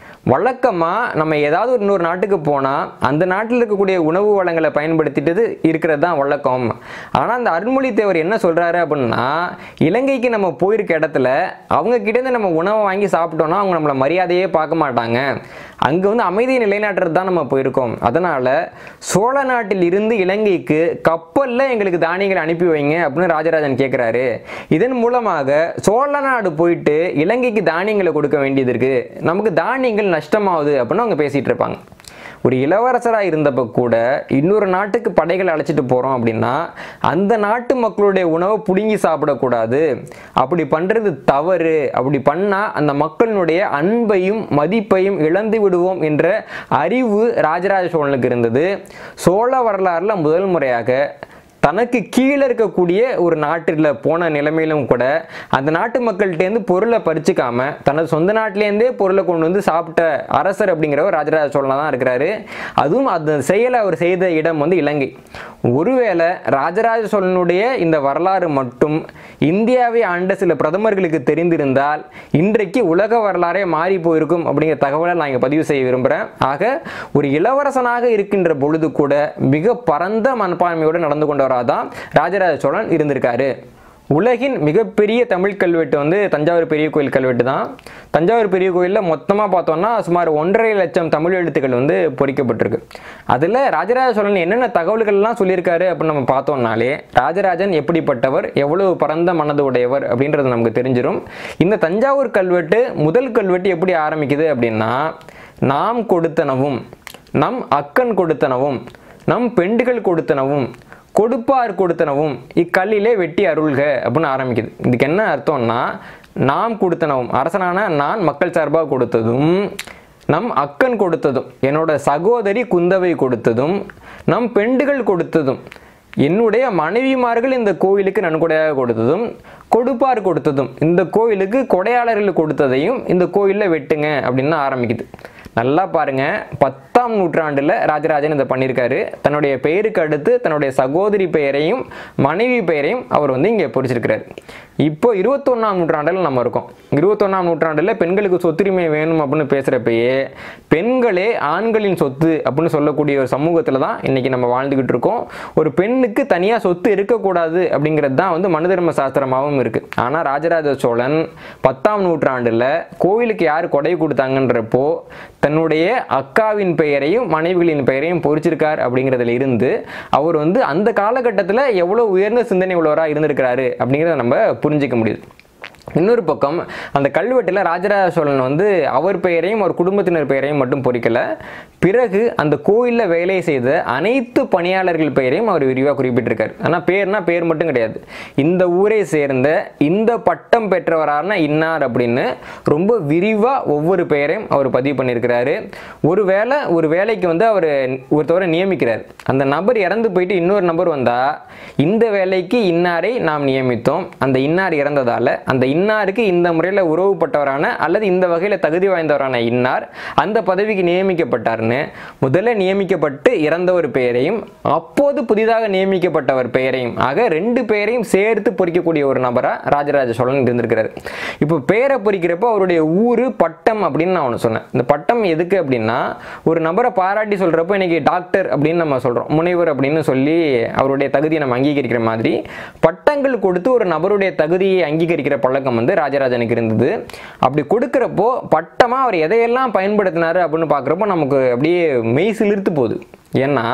வழக்கமாக நம்ம ஏதாவது ஒரு இன்னொரு நாட்டுக்கு போனால் அந்த நாட்டில் இருக்கக்கூடிய உணவு வளங்களை பயன்படுத்திட்டு இருக்கிறது தான் வழக்கம் ஆனால் அந்த அருண்மொழி தேவர் என்ன சொல்கிறாரு அப்படின்னா இலங்கைக்கு நம்ம போயிருக்க இடத்துல அவங்க கிட்டேருந்து நம்ம உணவை வாங்கி சாப்பிட்டோம்னா அவங்க நம்மளை மரியாதையே பார்க்க மாட்டாங்க அங்கே வந்து அமைதியை நிலைநாட்டுறது தான் நம்ம போயிருக்கோம் அதனால் சோழ நாட்டில் இருந்து இலங்கைக்கு கப்பலில் எங்களுக்கு தானியங்களை அனுப்பி வைங்க அப்படின்னு ராஜராஜன் கேட்குறாரு இதன் மூலமாக சோழ நாடு போயிட்டு இலங்கைக்கு தானியங்களை கொடுக்க வேண்டியது இருக்குது நமக்கு தானியங்கள் நஷ்டமாகுது அப்படின்னு அவங்க பேசிகிட்டு இருப்பாங்க ஒரு இளவரசராக இருந்தப்ப கூட இன்னொரு நாட்டுக்கு படைகள் அழைச்சிட்டு போகிறோம் அப்படின்னா அந்த நாட்டு மக்களுடைய உணவை பிடுங்கி சாப்பிடக்கூடாது அப்படி பண்ணுறது தவறு அப்படி பண்ணால் அந்த மக்களினுடைய அன்பையும் மதிப்பையும் இழந்து விடுவோம் என்ற அறிவு ராஜராஜ சோழனுக்கு இருந்தது சோழ வரலாறுல முதல் முறையாக தனக்கு கீழே இருக்கக்கூடிய ஒரு நாட்டில் போன நிலைமையிலும் கூட அந்த நாட்டு மக்கள்கிட்டேருந்து பொருளை பறிச்சுக்காம தனது சொந்த நாட்டிலேருந்தே பொருளை கொண்டு வந்து சாப்பிட்ட அரசர் அப்படிங்கிறவர் ராஜராஜ சோழனா தான் இருக்கிறாரு அதுவும் அந்த செயலை அவர் செய்த இடம் வந்து இலங்கை ஒருவேளை ராஜராஜ சோழனுடைய இந்த வரலாறு மட்டும் இந்தியாவை ஆண்ட சில பிரதமர்களுக்கு தெரிந்திருந்தால் இன்றைக்கு உலக வரலாறே மாறி போயிருக்கும் அப்படிங்கிற தகவலை நான் இங்கே பதிவு செய்ய விரும்புகிறேன் ஆக ஒரு இளவரசனாக இருக்கின்ற பொழுது கூட மிக பரந்த மனப்பான்மையோடு நடந்து கொண்டவராக தான் ராஜராஜ சோழன் இருந்திருக்காரு உலகின் மிகப்பெரிய தமிழ் கல்வெட்டு வந்து தஞ்சாவூர் பெரிய கோயில் கல்வெட்டு தான் தஞ்சாவூர் பெரிய கோயிலில் மொத்தமாக பார்த்தோம்னா சுமார் ஒன்றரை லட்சம் தமிழ் எழுத்துக்கள் வந்து பொறிக்கப்பட்டிருக்கு அதில் ராஜராஜ சோழன் என்னென்ன தகவல்கள்லாம் சொல்லியிருக்காரு அப்படின்னு நம்ம பார்த்தோம்னாலே ராஜராஜன் எப்படிப்பட்டவர் எவ்வளவு பரந்த மனது உடையவர் அப்படின்றது நமக்கு தெரிஞ்சிடும் இந்த தஞ்சாவூர் கல்வெட்டு முதல் கல்வெட்டு எப்படி ஆரம்பிக்குது அப்படின்னா நாம் கொடுத்தனவும் நம் அக்கன் கொடுத்தனவும் நம் பெண்டுகள் கொடுத்தனவும் கொடுப்பார் கொடுத்தனவும் இக்கல்லிலே வெட்டி அருள்க அப்படின்னு ஆரம்பிக்குது இதுக்கு என்ன அர்த்தம்னா நாம் கொடுத்தனவும் அரசனான நான் மக்கள் சார்பாக கொடுத்ததும் நம் அக்கன் கொடுத்ததும் என்னோட சகோதரி குந்தவை கொடுத்ததும் நம் பெண்டுகள் கொடுத்ததும் என்னுடைய மனைவிமார்கள் இந்த கோயிலுக்கு நன்கொடையாக கொடுத்ததும் கொடுப்பார் கொடுத்ததும் இந்த கோயிலுக்கு கொடையாளர்கள் கொடுத்ததையும் இந்த கோயிலில் வெட்டுங்க அப்படின்னு தான் ஆரம்பிக்குது நல்லா பாருங்க பத்தாம் நூற்றாண்டில் ராஜராஜன் இதை பண்ணியிருக்காரு தன்னுடைய பெயருக்கு அடுத்து தன்னுடைய சகோதரி பெயரையும் மனைவி பெயரையும் அவர் வந்து இங்கே பொறிச்சிருக்கிறார் இப்போ இருபத்தொன்னாம் நூற்றாண்டில் நம்ம இருக்கோம் இருபத்தொன்னாம் நூற்றாண்டில் பெண்களுக்கு சொத்துரிமை வேணும் அப்படின்னு பேசுகிறப்பயே பெண்களே ஆண்களின் சொத்து அப்படின்னு சொல்லக்கூடிய ஒரு சமூகத்தில் தான் இன்னைக்கு நம்ம வாழ்ந்துக்கிட்டு இருக்கோம் ஒரு பெண்ணுக்கு தனியாக சொத்து இருக்கக்கூடாது அப்படிங்கிறது தான் வந்து மனு தர்ம சாஸ்திரமாகவும் இருக்குது ஆனால் ராஜராஜ சோழன் பத்தாம் நூற்றாண்டில் கோவிலுக்கு யார் கொடை கொடுத்தாங்கன்றப்போ தன்னுடைய அக்காவின் பெயரையும் மனைவிகளின் பெயரையும் பொறிச்சிருக்கார் அப்படிங்கிறதுல இருந்து அவர் வந்து அந்த காலகட்டத்தில் எவ்வளோ உயர்ந்த சிந்தனை உள்ளவராக இருந்திருக்கிறாரு அப்படிங்கிறத நம்ம புரிஞ்சிக்க முடியுது இன்னொரு பக்கம் அந்த கல்வெட்டில் ராஜராஜ சோழன் வந்து அவர் பெயரையும் அவர் குடும்பத்தினர் பெயரையும் மட்டும் பொறிக்கல பிறகு அந்த கோயிலில் வேலை செய்த அனைத்து பணியாளர்கள் பெயரையும் அவர் விரிவாக குறிப்பிட்டிருக்காரு ஆனால் பேர்னா பேர் மட்டும் கிடையாது இந்த ஊரை சேர்ந்த இந்த பட்டம் பெற்றவரான இன்னார் அப்படின்னு ரொம்ப விரிவாக ஒவ்வொரு பெயரையும் அவர் பதிவு பண்ணியிருக்கிறாரு ஒரு வேளை ஒரு வேலைக்கு வந்து அவர் ஒருத்தவரை நியமிக்கிறார் அந்த நபர் இறந்து போயிட்டு இன்னொரு நபர் வந்தால் இந்த வேலைக்கு இன்னாரை நாம் நியமித்தோம் அந்த இன்னார் இறந்ததால் அந்த இன்னாருக்கு இந்த முறையில் உறவுப்பட்டவரான அல்லது இந்த வகையில் தகுதி வாய்ந்தவரான இன்னார் அந்த பதவிக்கு நியமிக்கப்பட்டார்னு முதல்ல நியமிக்கப்பட்டு இறந்த ஒரு பெயரையும் அப்போது புதிதாக நியமிக்கப்பட்டவர் பெயரையும் ஆக ரெண்டு பெயரையும் சேர்த்து பொறிக்கக்கூடிய ஒரு நபராக ராஜராஜ சோழன் இருந்திருக்கிறார் இப்போ பெயரை பொறிக்கிறப்போ அவருடைய ஊர் பட்டம் அப்படின்னு நான் ஒன்று சொன்னேன் இந்த பட்டம் எதுக்கு அப்படின்னா ஒரு நபரை பாராட்டி சொல்கிறப்போ இன்னைக்கு டாக்டர் அப்படின்னு நம்ம சொல்கிறோம் முனைவர் அப்படின்னு சொல்லி அவருடைய தகுதியை நம்ம அங்கீகரிக்கிற மாதிரி பட்டங்கள் கொடுத்து ஒரு நபருடைய தகுதியை அங்கீகரிக்கிற பழக்கம் வந்து ராஜராஜனுக்கு இருந்தது அப்படி கொடுக்குறப்போ பட்டமாக அவர் எதையெல்லாம் பயன்படுத்தினாரு அப்படின்னு பார்க்குறப்போ நமக்கு அப்படியே மெய் சிலிர்த்து போகுது ஏன்னா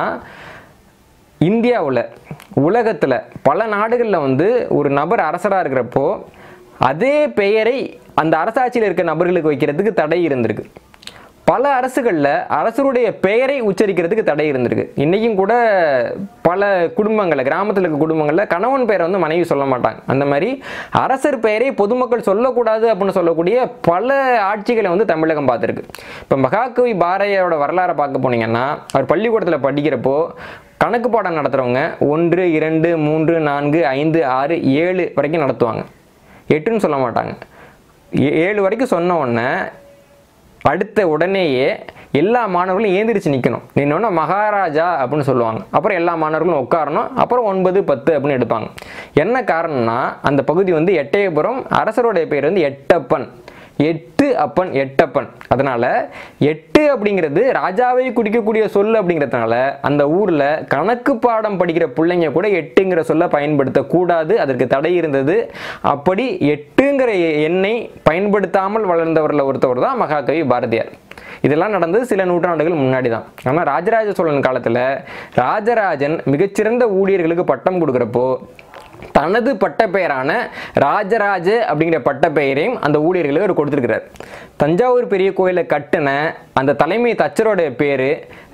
இந்தியாவில் உலகத்தில் பல நாடுகளில் வந்து ஒரு நபர் அரசராக இருக்கிறப்போ அதே பெயரை அந்த அரசாட்சியில் இருக்க நபர்களுக்கு வைக்கிறதுக்கு தடை இருந்திருக்கு பல அரசுகளில் அரசருடைய பெயரை உச்சரிக்கிறதுக்கு தடை இருந்திருக்கு இன்றைக்கும் கூட பல குடும்பங்களில் கிராமத்தில் இருக்க குடும்பங்களில் கணவன் பெயரை வந்து மனைவி சொல்ல மாட்டாங்க அந்த மாதிரி அரசர் பெயரை பொதுமக்கள் சொல்லக்கூடாது அப்படின்னு சொல்லக்கூடிய பல ஆட்சிகளை வந்து தமிழகம் பார்த்துருக்கு இப்போ மகாகவி பாரதியாரோட வரலாறை பார்க்க போனீங்கன்னா அவர் பள்ளிக்கூடத்தில் படிக்கிறப்போ கணக்கு பாடம் நடத்துகிறவங்க ஒன்று இரண்டு மூன்று நான்கு ஐந்து ஆறு ஏழு வரைக்கும் நடத்துவாங்க எட்டுன்னு சொல்ல மாட்டாங்க ஏ- ஏழு வரைக்கும் சொன்ன உடனே அடுத்த உடனேயே எல்லா மாணவர்களும் ஏந்திரிச்சு நிற்கணும் நின்னோன்னா மகாராஜா அப்படின்னு சொல்லுவாங்க அப்புறம் எல்லா மாணவர்களும் உட்காரணும் அப்புறம் ஒன்பது பத்து அப்படின்னு எடுப்பாங்க என்ன காரணம்னா அந்த பகுதி வந்து எட்டயபுரம் அரசருடைய பேர் வந்து எட்டப்பன் எட்டு அப்பன் எட்டப்பன் அதனால எட்டு அப்படிங்கிறது ராஜாவை குறிக்கக்கூடிய சொல் அப்படிங்கிறதுனால அந்த ஊர்ல கணக்கு பாடம் படிக்கிற பிள்ளைங்க கூட எட்டுங்கிற சொல்ல பயன்படுத்தக்கூடாது அதற்கு தடை இருந்தது அப்படி எட்டுங்கிற எண்ணை பயன்படுத்தாமல் வளர்ந்தவரில் ஒருத்தவர் தான் மகாகவி பாரதியார் இதெல்லாம் நடந்தது சில நூற்றாண்டுகள் முன்னாடி தான் ஆனால் ராஜராஜ சோழன் காலத்தில் ராஜராஜன் மிகச்சிறந்த ஊழியர்களுக்கு பட்டம் கொடுக்குறப்போ தனது பட்டப்பெயரான ராஜராஜ அப்படிங்கிற பட்டப்பெயரையும் அந்த ஊழியர்களுக்கு அவர் கொடுத்துருக்கிறார் தஞ்சாவூர் பெரிய கோயிலை கட்டின அந்த தலைமை தச்சரோட பேர்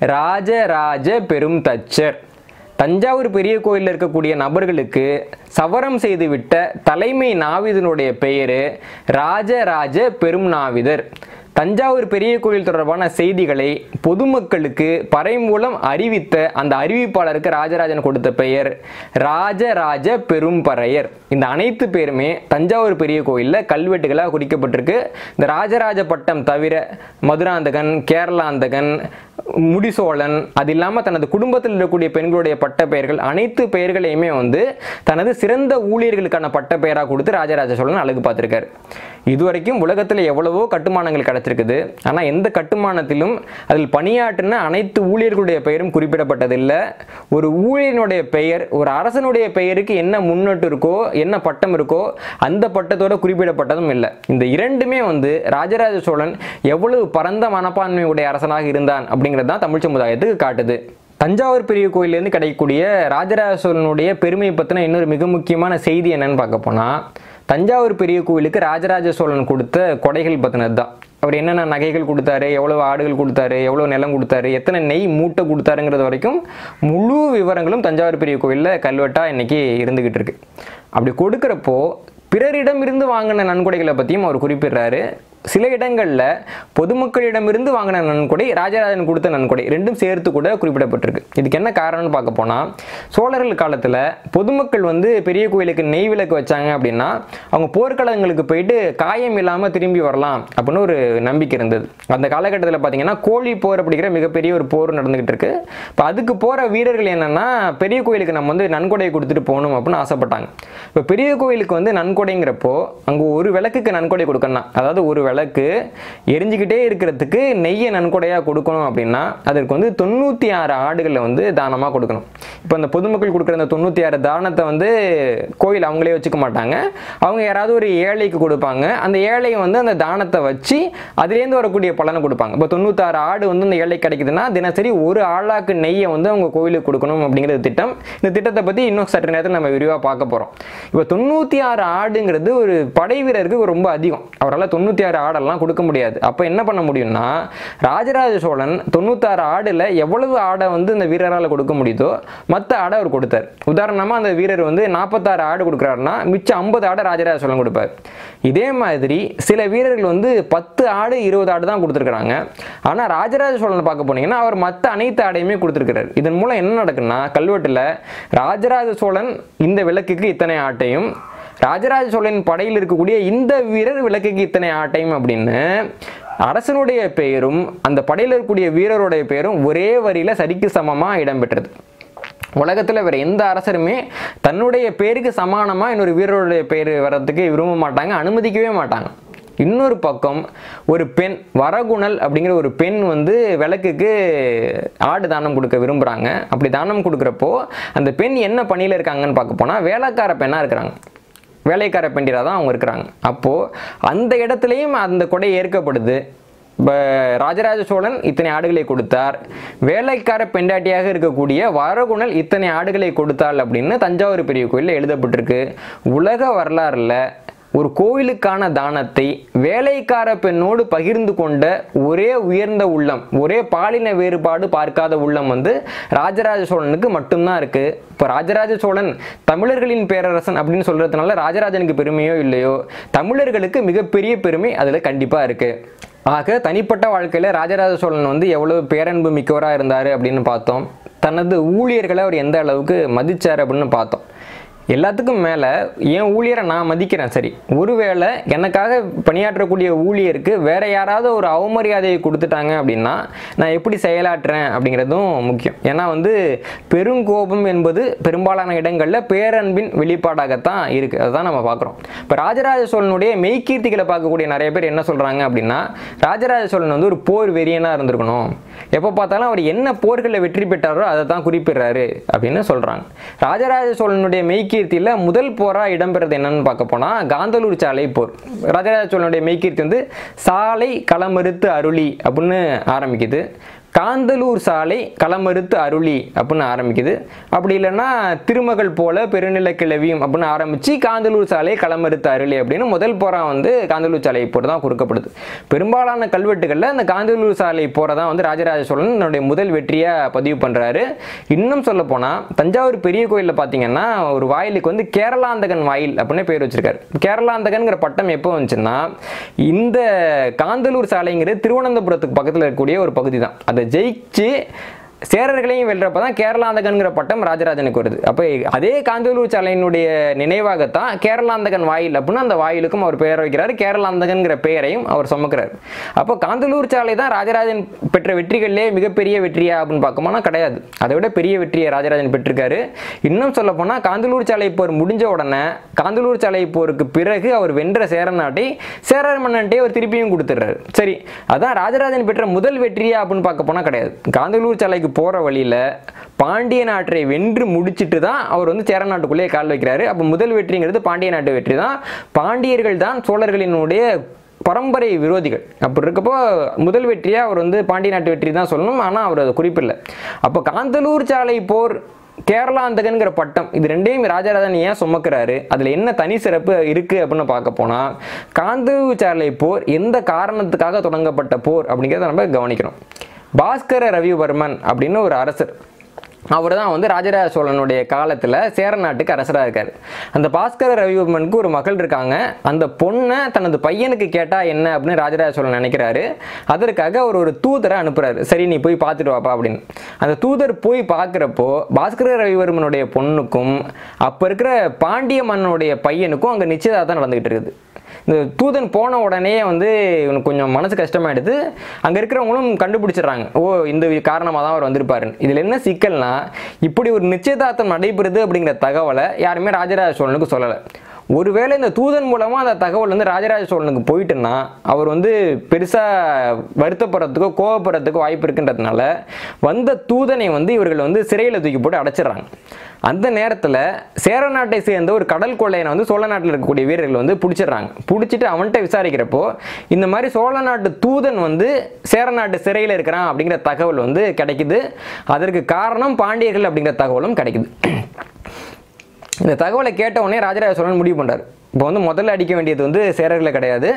ராஜராஜ பெரும் தச்சர் தஞ்சாவூர் பெரிய கோயிலில் இருக்கக்கூடிய நபர்களுக்கு சவரம் செய்துவிட்ட தலைமை நாவிதனுடைய பெயர் ராஜராஜ பெரும் நாவிதர் தஞ்சாவூர் பெரிய கோயில் தொடர்பான செய்திகளை பொதுமக்களுக்கு பறை மூலம் அறிவித்த அந்த அறிவிப்பாளருக்கு ராஜராஜன் கொடுத்த பெயர் ராஜராஜ பெரும்பறையர் இந்த அனைத்து பேருமே தஞ்சாவூர் பெரிய கோயிலில் கல்வெட்டுகளாக குறிக்கப்பட்டிருக்கு இந்த ராஜராஜ பட்டம் தவிர மதுராந்தகன் கேரளாந்தகன் முடிசோழன் அது இல்லாமல் தனது குடும்பத்தில் இருக்கக்கூடிய பெண்களுடைய பட்ட பெயர்கள் அனைத்து பெயர்களையுமே வந்து தனது சிறந்த ஊழியர்களுக்கான பட்ட பெயராக கொடுத்து ராஜராஜ சோழன் அழகு பார்த்திருக்காரு இதுவரைக்கும் உலகத்தில் எவ்வளவோ கட்டுமானங்கள் கிடச்சிருக்குது ஆனால் எந்த கட்டுமானத்திலும் அதில் பணியாற்றின அனைத்து ஊழியர்களுடைய பெயரும் குறிப்பிடப்பட்டதில்லை ஒரு ஊழியனுடைய பெயர் ஒரு அரசனுடைய பெயருக்கு என்ன முன்னோட்டு இருக்கோ என்ன பட்டம் இருக்கோ அந்த பட்டத்தோட குறிப்பிடப்பட்டதும் இல்லை இந்த இரண்டுமே வந்து ராஜராஜ சோழன் எவ்வளவு பரந்த மனப்பான்மையுடைய அரசனாக இருந்தான் அப்படிங்கிறது தான் தமிழ் சமுதாயத்துக்கு காட்டுது தஞ்சாவூர் பெரிய கோயிலேருந்து கிடைக்கக்கூடிய ராஜராஜ சோழனுடைய பெருமை பற்றின இன்னொரு மிக முக்கியமான செய்தி என்னன்னு பார்க்க போனால் தஞ்சாவூர் பெரிய கோயிலுக்கு ராஜராஜ சோழன் கொடுத்த கொடைகள் பற்றினது தான் அவர் என்னென்ன நகைகள் கொடுத்தாரு எவ்வளவு ஆடுகள் கொடுத்தாரு எவ்வளோ நிலம் கொடுத்தாரு எத்தனை நெய் மூட்டை கொடுத்தாருங்கிறது வரைக்கும் முழு விவரங்களும் தஞ்சாவூர் பெரிய கோயிலில் கல்வெட்டாக இன்னைக்கு இருந்துகிட்டு இருக்கு அப்படி கொடுக்குறப்போ பிறரிடமிருந்து வாங்கின நன்கொடைகளை பற்றியும் அவர் குறிப்பிடுறாரு சில இடங்களில் பொதுமக்களிடமிருந்து வாங்கின நன்கொடை ராஜராஜன் கொடுத்த நன்கொடை ரெண்டும் சேர்த்து கூட குறிப்பிடப்பட்டிருக்கு இதுக்கு என்ன காரணம்னு பார்க்க போனால் சோழர்கள் காலத்தில் பொதுமக்கள் வந்து பெரிய கோயிலுக்கு நெய் விளக்கு வச்சாங்க அப்படின்னா அவங்க போர்க்களங்களுக்கு போயிட்டு காயம் இல்லாமல் திரும்பி வரலாம் அப்படின்னு ஒரு நம்பிக்கை இருந்தது அந்த காலகட்டத்தில் பார்த்தீங்கன்னா கோழி போர் அப்படிங்கிற மிகப்பெரிய ஒரு போர் நடந்துகிட்டு இருக்கு இப்போ அதுக்கு போகிற வீரர்கள் என்னன்னா பெரிய கோயிலுக்கு நம்ம வந்து நன்கொடை கொடுத்துட்டு போகணும் அப்படின்னு ஆசைப்பட்டாங்க இப்போ பெரிய கோயிலுக்கு வந்து நன்கொடைங்கிறப்போ அங்கே ஒரு விளக்குக்கு நன்கொடை கொடுக்கணும் அதாவது ஒரு விளக்கு எரிஞ்சுக்கிட்டே இருக்கிறதுக்கு நெய்யை நன்கொடையாக கொடுக்கணும் அப்படின்னா அதற்கு வந்து தொண்ணூற்றி ஆறு ஆடுகளை வந்து தானமாக கொடுக்கணும் இப்போ இந்த பொதுமக்கள் கொடுக்குற அந்த தொண்ணூற்றி ஆறு தானத்தை வந்து கோயில் அவங்களே வச்சுக்க மாட்டாங்க அவங்க யாராவது ஒரு ஏழைக்கு கொடுப்பாங்க அந்த ஏழையை வந்து அந்த தானத்தை வச்சு அதுலேருந்து வரக்கூடிய பலனை கொடுப்பாங்க இப்போ தொண்ணூத்தாறு ஆடு வந்து அந்த ஏழை கிடைக்குதுன்னா தினசரி ஒரு ஆளாக்கு நெய்யை வந்து அவங்க கோயிலுக்கு கொடுக்கணும் அப்படிங்கிற திட்டம் இந்த திட்டத்தை பற்றி இன்னும் சற்று நேரத்தில் நம்ம விரிவாக பார்க்க போகிறோம் இப்போ தொண்ணூற்றி ஆறு ஆடுங்கிறது ஒரு படை வீரருக்கு ரொம்ப அதிகம் அவரால் தொண்ணூற்றி ஆறு ஆடெல்லாம் கொடுக்க முடியாது அப்போ என்ன பண்ண முடியும்னா ராஜராஜ சோழன் தொண்ணூத்தாறு ஆடில் எவ்வளவு ஆடை வந்து இந்த வீரரால் கொடுக்க முடியுதோ மற்ற ஆடை அவர் கொடுத்தார் உதாரணமாக அந்த வீரர் வந்து நாற்பத்தாறு ஆடு கொடுக்குறாருன்னா மிச்சம் ஐம்பது ஆடை ராஜராஜ சோழன் கொடுப்பார் இதே மாதிரி சில வீரர்கள் வந்து பத்து ஆடு இருபது ஆடு தான் கொடுத்துருக்குறாங்க ஆனால் ராஜராஜ சோழனை பார்க்க போனீங்கன்னா அவர் மற்ற அனைத்து ஆடையுமே கொடுத்துருக்கிறார் இதன் மூலம் என்ன நடக்குன்னா கல்வெட்டில் ராஜராஜ சோழன் இந்த விளக்குக்கு இத்தனை ஆட்டையும் ராஜராஜ சோழன் படையில் இருக்கக்கூடிய இந்த வீரர் விளக்குக்கு இத்தனை ஆட்டையும் அப்படின்னு அரசனுடைய பெயரும் அந்த படையில் இருக்கக்கூடிய வீரருடைய பெயரும் ஒரே வரியில் சரிக்கு சமமாக இடம்பெற்றது உலகத்தில் வேற எந்த அரசருமே தன்னுடைய பேருக்கு சமானமாக இன்னொரு வீரருடைய பேர் வர்றதுக்கு விரும்ப மாட்டாங்க அனுமதிக்கவே மாட்டாங்க இன்னொரு பக்கம் ஒரு பெண் வரகுணல் அப்படிங்கிற ஒரு பெண் வந்து விளக்குக்கு ஆடு தானம் கொடுக்க விரும்புகிறாங்க அப்படி தானம் கொடுக்குறப்போ அந்த பெண் என்ன பணியில் இருக்காங்கன்னு பார்க்க போனால் வேலைக்கார பெண்ணாக இருக்கிறாங்க வேலைக்கார பெண்டிராக தான் அவங்க இருக்கிறாங்க அப்போது அந்த இடத்துலையும் அந்த கொடை ஏற்கப்படுது இப்போ ராஜராஜ சோழன் இத்தனை ஆடுகளை கொடுத்தார் வேலைக்கார பெண்டாட்டியாக இருக்கக்கூடிய வரகுணல் இத்தனை ஆடுகளை கொடுத்தாள் அப்படின்னு தஞ்சாவூர் பெரிய கோயிலில் எழுதப்பட்டிருக்கு உலக வரலாறில் ஒரு கோயிலுக்கான தானத்தை வேலைக்கார பெண்ணோடு பகிர்ந்து கொண்ட ஒரே உயர்ந்த உள்ளம் ஒரே பாலின வேறுபாடு பார்க்காத உள்ளம் வந்து ராஜராஜ சோழனுக்கு மட்டும்தான் இருக்கு இப்போ ராஜராஜ சோழன் தமிழர்களின் பேரரசன் அப்படின்னு சொல்றதுனால ராஜராஜனுக்கு பெருமையோ இல்லையோ தமிழர்களுக்கு மிகப்பெரிய பெருமை அதில் கண்டிப்பாக இருக்கு ஆக தனிப்பட்ட வாழ்க்கையில் ராஜராஜ சோழன் வந்து எவ்வளவு பேரன்பு மிக்கவராக இருந்தார் அப்படின்னு பார்த்தோம் தனது ஊழியர்களை அவர் எந்த அளவுக்கு மதிச்சார் அப்படின்னு பார்த்தோம் எல்லாத்துக்கும் மேலே என் ஊழியரை நான் மதிக்கிறேன் சரி ஒருவேளை எனக்காக பணியாற்றக்கூடிய ஊழியருக்கு வேற யாராவது ஒரு அவமரியாதையை கொடுத்துட்டாங்க அப்படின்னா நான் எப்படி செயலாற்றுறேன் அப்படிங்கிறதும் முக்கியம் ஏன்னா வந்து பெருங்கோபம் என்பது பெரும்பாலான இடங்களில் பேரன்பின் வெளிப்பாடாகத்தான் இருக்குது அதுதான் நம்ம பார்க்குறோம் இப்போ ராஜராஜ சோழனுடைய மெய்கீர்த்திகளை பார்க்கக்கூடிய நிறைய பேர் என்ன சொல்கிறாங்க அப்படின்னா ராஜராஜ சோழன் வந்து ஒரு போர் வெறியனாக இருந்திருக்கணும் எப்போ பார்த்தாலும் அவர் என்ன போர்களில் வெற்றி பெற்றாரோ அதை தான் குறிப்பிடுறாரு அப்படின்னு சொல்கிறாங்க ராஜராஜ சோழனுடைய மெய்கீர்த்தியில் முதல் போராக இடம்பெறது என்னன்னு பார்க்க போனால் காந்தலூர் சாலை போர் ராஜராஜ சோழனுடைய மெய்கீர்த்தி வந்து சாலை களமறுத்து அருளி அப்படின்னு ஆரம்பிக்குது காந்தலூர் சாலை களமறுத்து அருளி அப்படின்னு ஆரம்பிக்குது அப்படி இல்லைன்னா திருமகள் போல பெருநில கிளவியும் அப்படின்னு ஆரம்பித்து காந்தலூர் சாலை களமறுத்து அருளி அப்படின்னு முதல் போரா வந்து காந்தலூர் சாலை போர் தான் கொடுக்கப்படுது பெரும்பாலான கல்வெட்டுகளில் அந்த காந்தலூர் சாலை போரை தான் வந்து ராஜராஜ சோழன் தன்னுடைய முதல் வெற்றியாக பதிவு பண்ணுறாரு இன்னும் சொல்ல போனால் தஞ்சாவூர் பெரிய கோயிலில் பார்த்தீங்கன்னா ஒரு வாயிலுக்கு வந்து கேரளாந்தகன் வாயில் அப்படின்னு பேர் வச்சிருக்காரு கேரளாந்தகன்கிற பட்டம் எப்போ வந்துச்சுன்னா இந்த காந்தலூர் சாலைங்கிறது திருவனந்தபுரத்துக்கு பக்கத்தில் இருக்கக்கூடிய ஒரு பகுதி தான் அதை ஜெயிச்சு சேரர்களையும் வெல்றப்ப தான் கேரளாந்தகன்கிற பட்டம் ராஜராஜனுக்கு வருது அப்போ அதே காந்தலூர் சாலையினுடைய நினைவாகத்தான் கேரளாந்தகன் வாயில் அப்படின்னு அந்த வாயிலுக்கும் அவர் பெயர் வைக்கிறார் கேரளாந்தகன்கிற பெயரையும் அவர் சுமக்கிறார் அப்போ காந்தலூர் சாலை தான் ராஜராஜன் பெற்ற வெற்றிகளிலே மிகப்பெரிய வெற்றியா அப்படின்னு பார்க்கணும்னா கிடையாது அதை விட பெரிய வெற்றியை ராஜராஜன் பெற்றிருக்காரு இன்னும் சொல்ல போனால் காந்தலூர் சாலை போர் முடிஞ்ச உடனே காந்தலூர் சாலை போருக்கு பிறகு அவர் வென்ற சேர நாட்டை சேரர் மன்னன்ட்டே அவர் திருப்பியும் கொடுத்துட்றாரு சரி அதான் ராஜராஜன் பெற்ற முதல் வெற்றியா அப்படின்னு பார்க்க போனால் கிடையாது காந்தலூர் சாலைக்கு போகிற வழியில் பாண்டிய நாட்டை வென்று முடிச்சிட்டு தான் அவர் வந்து சேர நாட்டுக்குள்ளேயே கால் வைக்கிறாரு அப்போ முதல் வெற்றிங்கிறது பாண்டிய நாட்டு வெற்றி தான் பாண்டியர்கள் தான் சோழர்களினுடைய பரம்பரை விரோதிகள் அப்படி இருக்கப்போ முதல் வெற்றியாக அவர் வந்து பாண்டிய நாட்டு வெற்றி தான் சொல்லணும் ஆனால் அவர் அதை குறிப்பில்லை அப்போ காந்தலூர் சாலை போர் கேரளாந்தகன்கிற பட்டம் இது ரெண்டையும் ராஜராஜன் ஏன் சுமக்கிறாரு அதில் என்ன தனி சிறப்பு இருக்குது அப்படின்னு பார்க்க போனால் காந்தலூர் சாலை போர் எந்த காரணத்துக்காக தொடங்கப்பட்ட போர் அப்படிங்கிறத நம்ம கவனிக்கணும் பாஸ்கர ரவிவர்மன் அப்படின்னு ஒரு அரசர் அவர் தான் வந்து ராஜராஜ சோழனுடைய காலத்தில் சேர நாட்டுக்கு அரசராக இருக்கார் அந்த பாஸ்கர ரவிவர்மனுக்கு ஒரு மகள் இருக்காங்க அந்த பொண்ணை தனது பையனுக்கு கேட்டால் என்ன அப்படின்னு ராஜராஜ சோழன் நினைக்கிறாரு அதற்காக அவர் ஒரு தூதரை அனுப்புறாரு சரி நீ போய் பார்த்துட்டு வாப்பா அப்படின்னு அந்த தூதர் போய் பார்க்குறப்போ பாஸ்கர ரவிவர்மனுடைய பொண்ணுக்கும் அப்போ இருக்கிற பாண்டிய மன்னனுடைய பையனுக்கும் அங்கே நிச்சயதார்த்தம் நடந்துகிட்டு இருக்குது இந்த தூதன் போன உடனே வந்து இவனுக்கு கொஞ்சம் மனசு கஷ்டமாயிடுது அங்கே இருக்கிறவங்களும் கண்டுபிடிச்சிடுறாங்க ஓ இந்த காரணமாக தான் அவர் வந்திருப்பாரு இதில் என்ன சிக்கல்னா இப்படி ஒரு நிச்சயதார்த்தம் நடைபெறுது அப்படிங்கிற தகவலை யாருமே ராஜராஜ சோழனுக்கு சொல்லலை ஒருவேளை இந்த தூதன் மூலமாக அந்த தகவல் வந்து ராஜராஜ சோழனுக்கு போயிட்டுன்னா அவர் வந்து பெருசாக வருத்தப்படுறதுக்கோ கோவப்படுறதுக்கோ வாய்ப்பு இருக்குன்றதுனால வந்த தூதனை வந்து இவர்கள் வந்து சிறையில் தூக்கி போட்டு அடைச்சிடுறாங்க அந்த நேரத்தில் சேர நாட்டை சேர்ந்த ஒரு கடல் கொள்ளையனை வந்து சோழ நாட்டில் இருக்கக்கூடிய வீரர்கள் வந்து பிடிச்சிடுறாங்க பிடிச்சிட்டு அவன்கிட்ட விசாரிக்கிறப்போ இந்த மாதிரி சோழ நாட்டு தூதன் வந்து சேர நாட்டு சிறையில் இருக்கிறான் அப்படிங்கிற தகவல் வந்து கிடைக்குது அதற்கு காரணம் பாண்டியர்கள் அப்படிங்கிற தகவலும் கிடைக்குது இந்த தகவலை கேட்ட உடனே ராஜராஜ சோழன் முடிவு பண்ணுறாரு இப்போ வந்து முதல்ல அடிக்க வேண்டியது வந்து சேரர்களை கிடையாது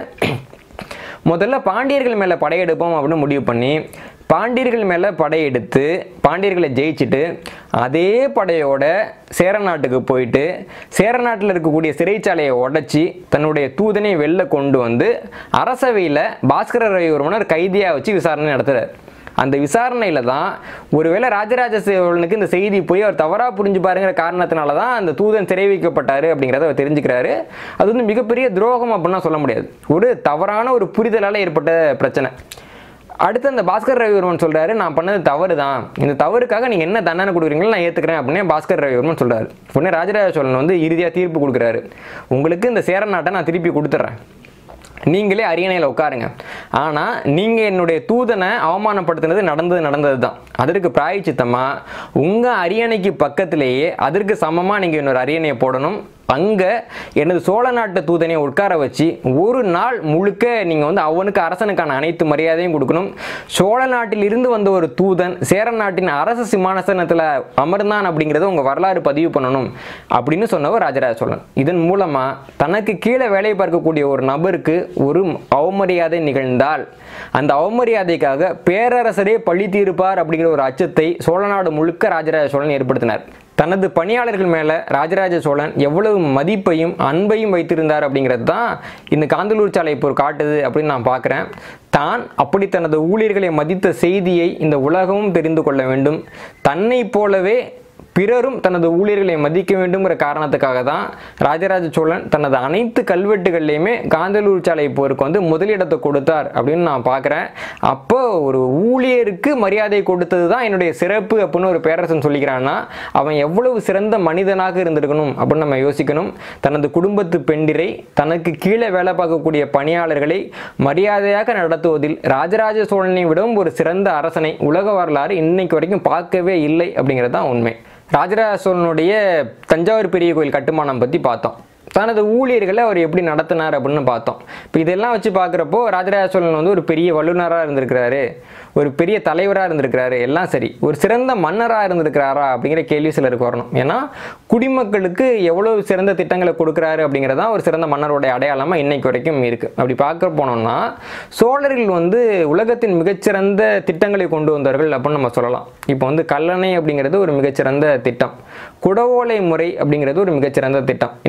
முதல்ல பாண்டியர்கள் மேலே படையெடுப்போம் அப்படின்னு முடிவு பண்ணி பாண்டியர்கள் மேலே படையெடுத்து பாண்டியர்களை ஜெயிச்சுட்டு அதே படையோட சேர நாட்டுக்கு போயிட்டு சேர நாட்டில் இருக்கக்கூடிய சிறைச்சாலையை உடைச்சி தன்னுடைய தூதனை வெளில கொண்டு வந்து அரசவையில் பாஸ்கர ரவிவர்மனர் கைதியாக வச்சு விசாரணை நடத்துகிறார் அந்த விசாரணையில் தான் ஒருவேளை ராஜராஜ சோழனுக்கு இந்த செய்தி போய் அவர் தவறாக புரிஞ்சு பாருங்கிற காரணத்தினால தான் அந்த தூதன் சிறை வைக்கப்பட்டார் அப்படிங்கிறத அவர் தெரிஞ்சுக்கிறாரு அது வந்து மிகப்பெரிய துரோகம் அப்படின்னா சொல்ல முடியாது ஒரு தவறான ஒரு புரிதலால் ஏற்பட்ட பிரச்சனை அடுத்து அந்த பாஸ்கர் ரவிவர்மன் சொல்றாரு நான் பண்ணது தவறு தான் இந்த தவறுக்காக நீங்கள் என்ன தண்டனை கொடுக்குறீங்களோ நான் ஏற்றுக்கிறேன் அப்படின்னு பாஸ்கர் ரவிவர்மன் சொல்றாரு உடனே ராஜராஜ சோழன் வந்து இறுதியாக தீர்ப்பு கொடுக்குறாரு உங்களுக்கு இந்த சேர நாட்டை நான் திருப்பி கொடுத்துட்றேன் நீங்களே அரியணையில் உட்காருங்க ஆனால் நீங்கள் என்னுடைய தூதனை அவமானப்படுத்தினது நடந்தது நடந்தது தான் அதற்கு பிராயச்சித்தமாக உங்கள் அரியணைக்கு பக்கத்திலேயே அதற்கு சமமாக நீங்கள் இன்னொரு அரியணையை போடணும் அங்கே எனது சோழ நாட்டு தூதனை உட்கார வச்சு ஒரு நாள் முழுக்க நீங்கள் வந்து அவனுக்கு அரசனுக்கான அனைத்து மரியாதையும் கொடுக்கணும் சோழ நாட்டில் இருந்து வந்த ஒரு தூதன் சேர நாட்டின் அரச சிம்மாசனத்தில் அமர்ந்தான் அப்படிங்கிறத உங்கள் வரலாறு பதிவு பண்ணணும் அப்படின்னு சொன்னவர் ராஜராஜ சோழன் இதன் மூலமாக தனக்கு கீழே வேலை பார்க்கக்கூடிய ஒரு நபருக்கு ஒரு அவமரியாதை நிகழ்ந்தால் அந்த அவமரியாதைக்காக பேரரசரே பழி தீர்ப்பார் அப்படிங்கிற ஒரு அச்சத்தை சோழநாடு முழுக்க ராஜராஜ சோழன் ஏற்படுத்தினார் தனது பணியாளர்கள் மேலே ராஜராஜ சோழன் எவ்வளவு மதிப்பையும் அன்பையும் வைத்திருந்தார் அப்படிங்கிறது தான் இந்த காந்தலூர் சாலை போர் காட்டுது அப்படின்னு நான் பார்க்குறேன் தான் அப்படி தனது ஊழியர்களை மதித்த செய்தியை இந்த உலகமும் தெரிந்து கொள்ள வேண்டும் தன்னை போலவே பிறரும் தனது ஊழியர்களை மதிக்க வேண்டுங்கிற காரணத்துக்காக தான் ராஜராஜ சோழன் தனது அனைத்து கல்வெட்டுகள்லையுமே காந்தலூர் சாலை போருக்கு வந்து முதலிடத்தை கொடுத்தார் அப்படின்னு நான் பார்க்குறேன் அப்போ ஒரு ஊழியருக்கு மரியாதை கொடுத்தது தான் என்னுடைய சிறப்பு அப்படின்னு ஒரு பேரரசன் சொல்லிக்கிறான்னா அவன் எவ்வளவு சிறந்த மனிதனாக இருந்திருக்கணும் அப்படின்னு நம்ம யோசிக்கணும் தனது குடும்பத்து பெண்டிரை தனக்கு கீழே வேலை பார்க்கக்கூடிய பணியாளர்களை மரியாதையாக நடத்துவதில் ராஜராஜ சோழனை விடவும் ஒரு சிறந்த அரசனை உலக வரலாறு இன்னைக்கு வரைக்கும் பார்க்கவே இல்லை அப்படிங்கிறது தான் உண்மை ராஜராஜ சோழனுடைய தஞ்சாவூர் பெரிய கோயில் கட்டுமானம் பற்றி பார்த்தோம் தனது ஊழியர்களை அவர் எப்படி நடத்தினார் அப்படின்னு பார்த்தோம் இப்போ இதெல்லாம் வச்சு பார்க்குறப்போ ராஜராஜ சோழன் வந்து ஒரு பெரிய வல்லுநராக இருந்திருக்கிறாரு ஒரு பெரிய தலைவராக இருந்திருக்கிறாரு எல்லாம் சரி ஒரு சிறந்த மன்னராக இருந்திருக்கிறாரா அப்படிங்கிற கேள்வி சிலருக்கு வரணும் ஏன்னா குடிமக்களுக்கு எவ்வளவு சிறந்த திட்டங்களை கொடுக்குறாரு அப்படிங்கிறது தான் ஒரு சிறந்த மன்னருடைய அடையாளமாக இன்னைக்கு வரைக்கும் இருக்குது அப்படி பார்க்க போனோம்னா சோழர்கள் வந்து உலகத்தின் மிகச்சிறந்த திட்டங்களை கொண்டு வந்தார்கள் அப்படின்னு நம்ம சொல்லலாம் இப்போ வந்து கல்லணை அப்படிங்கிறது ஒரு மிகச்சிறந்த திட்டம் குடவோலை முறை அப்படிங்கிறது ஒரு மிகச்சிறந்த திட்டம் இன்றைக்கும் தமிழ்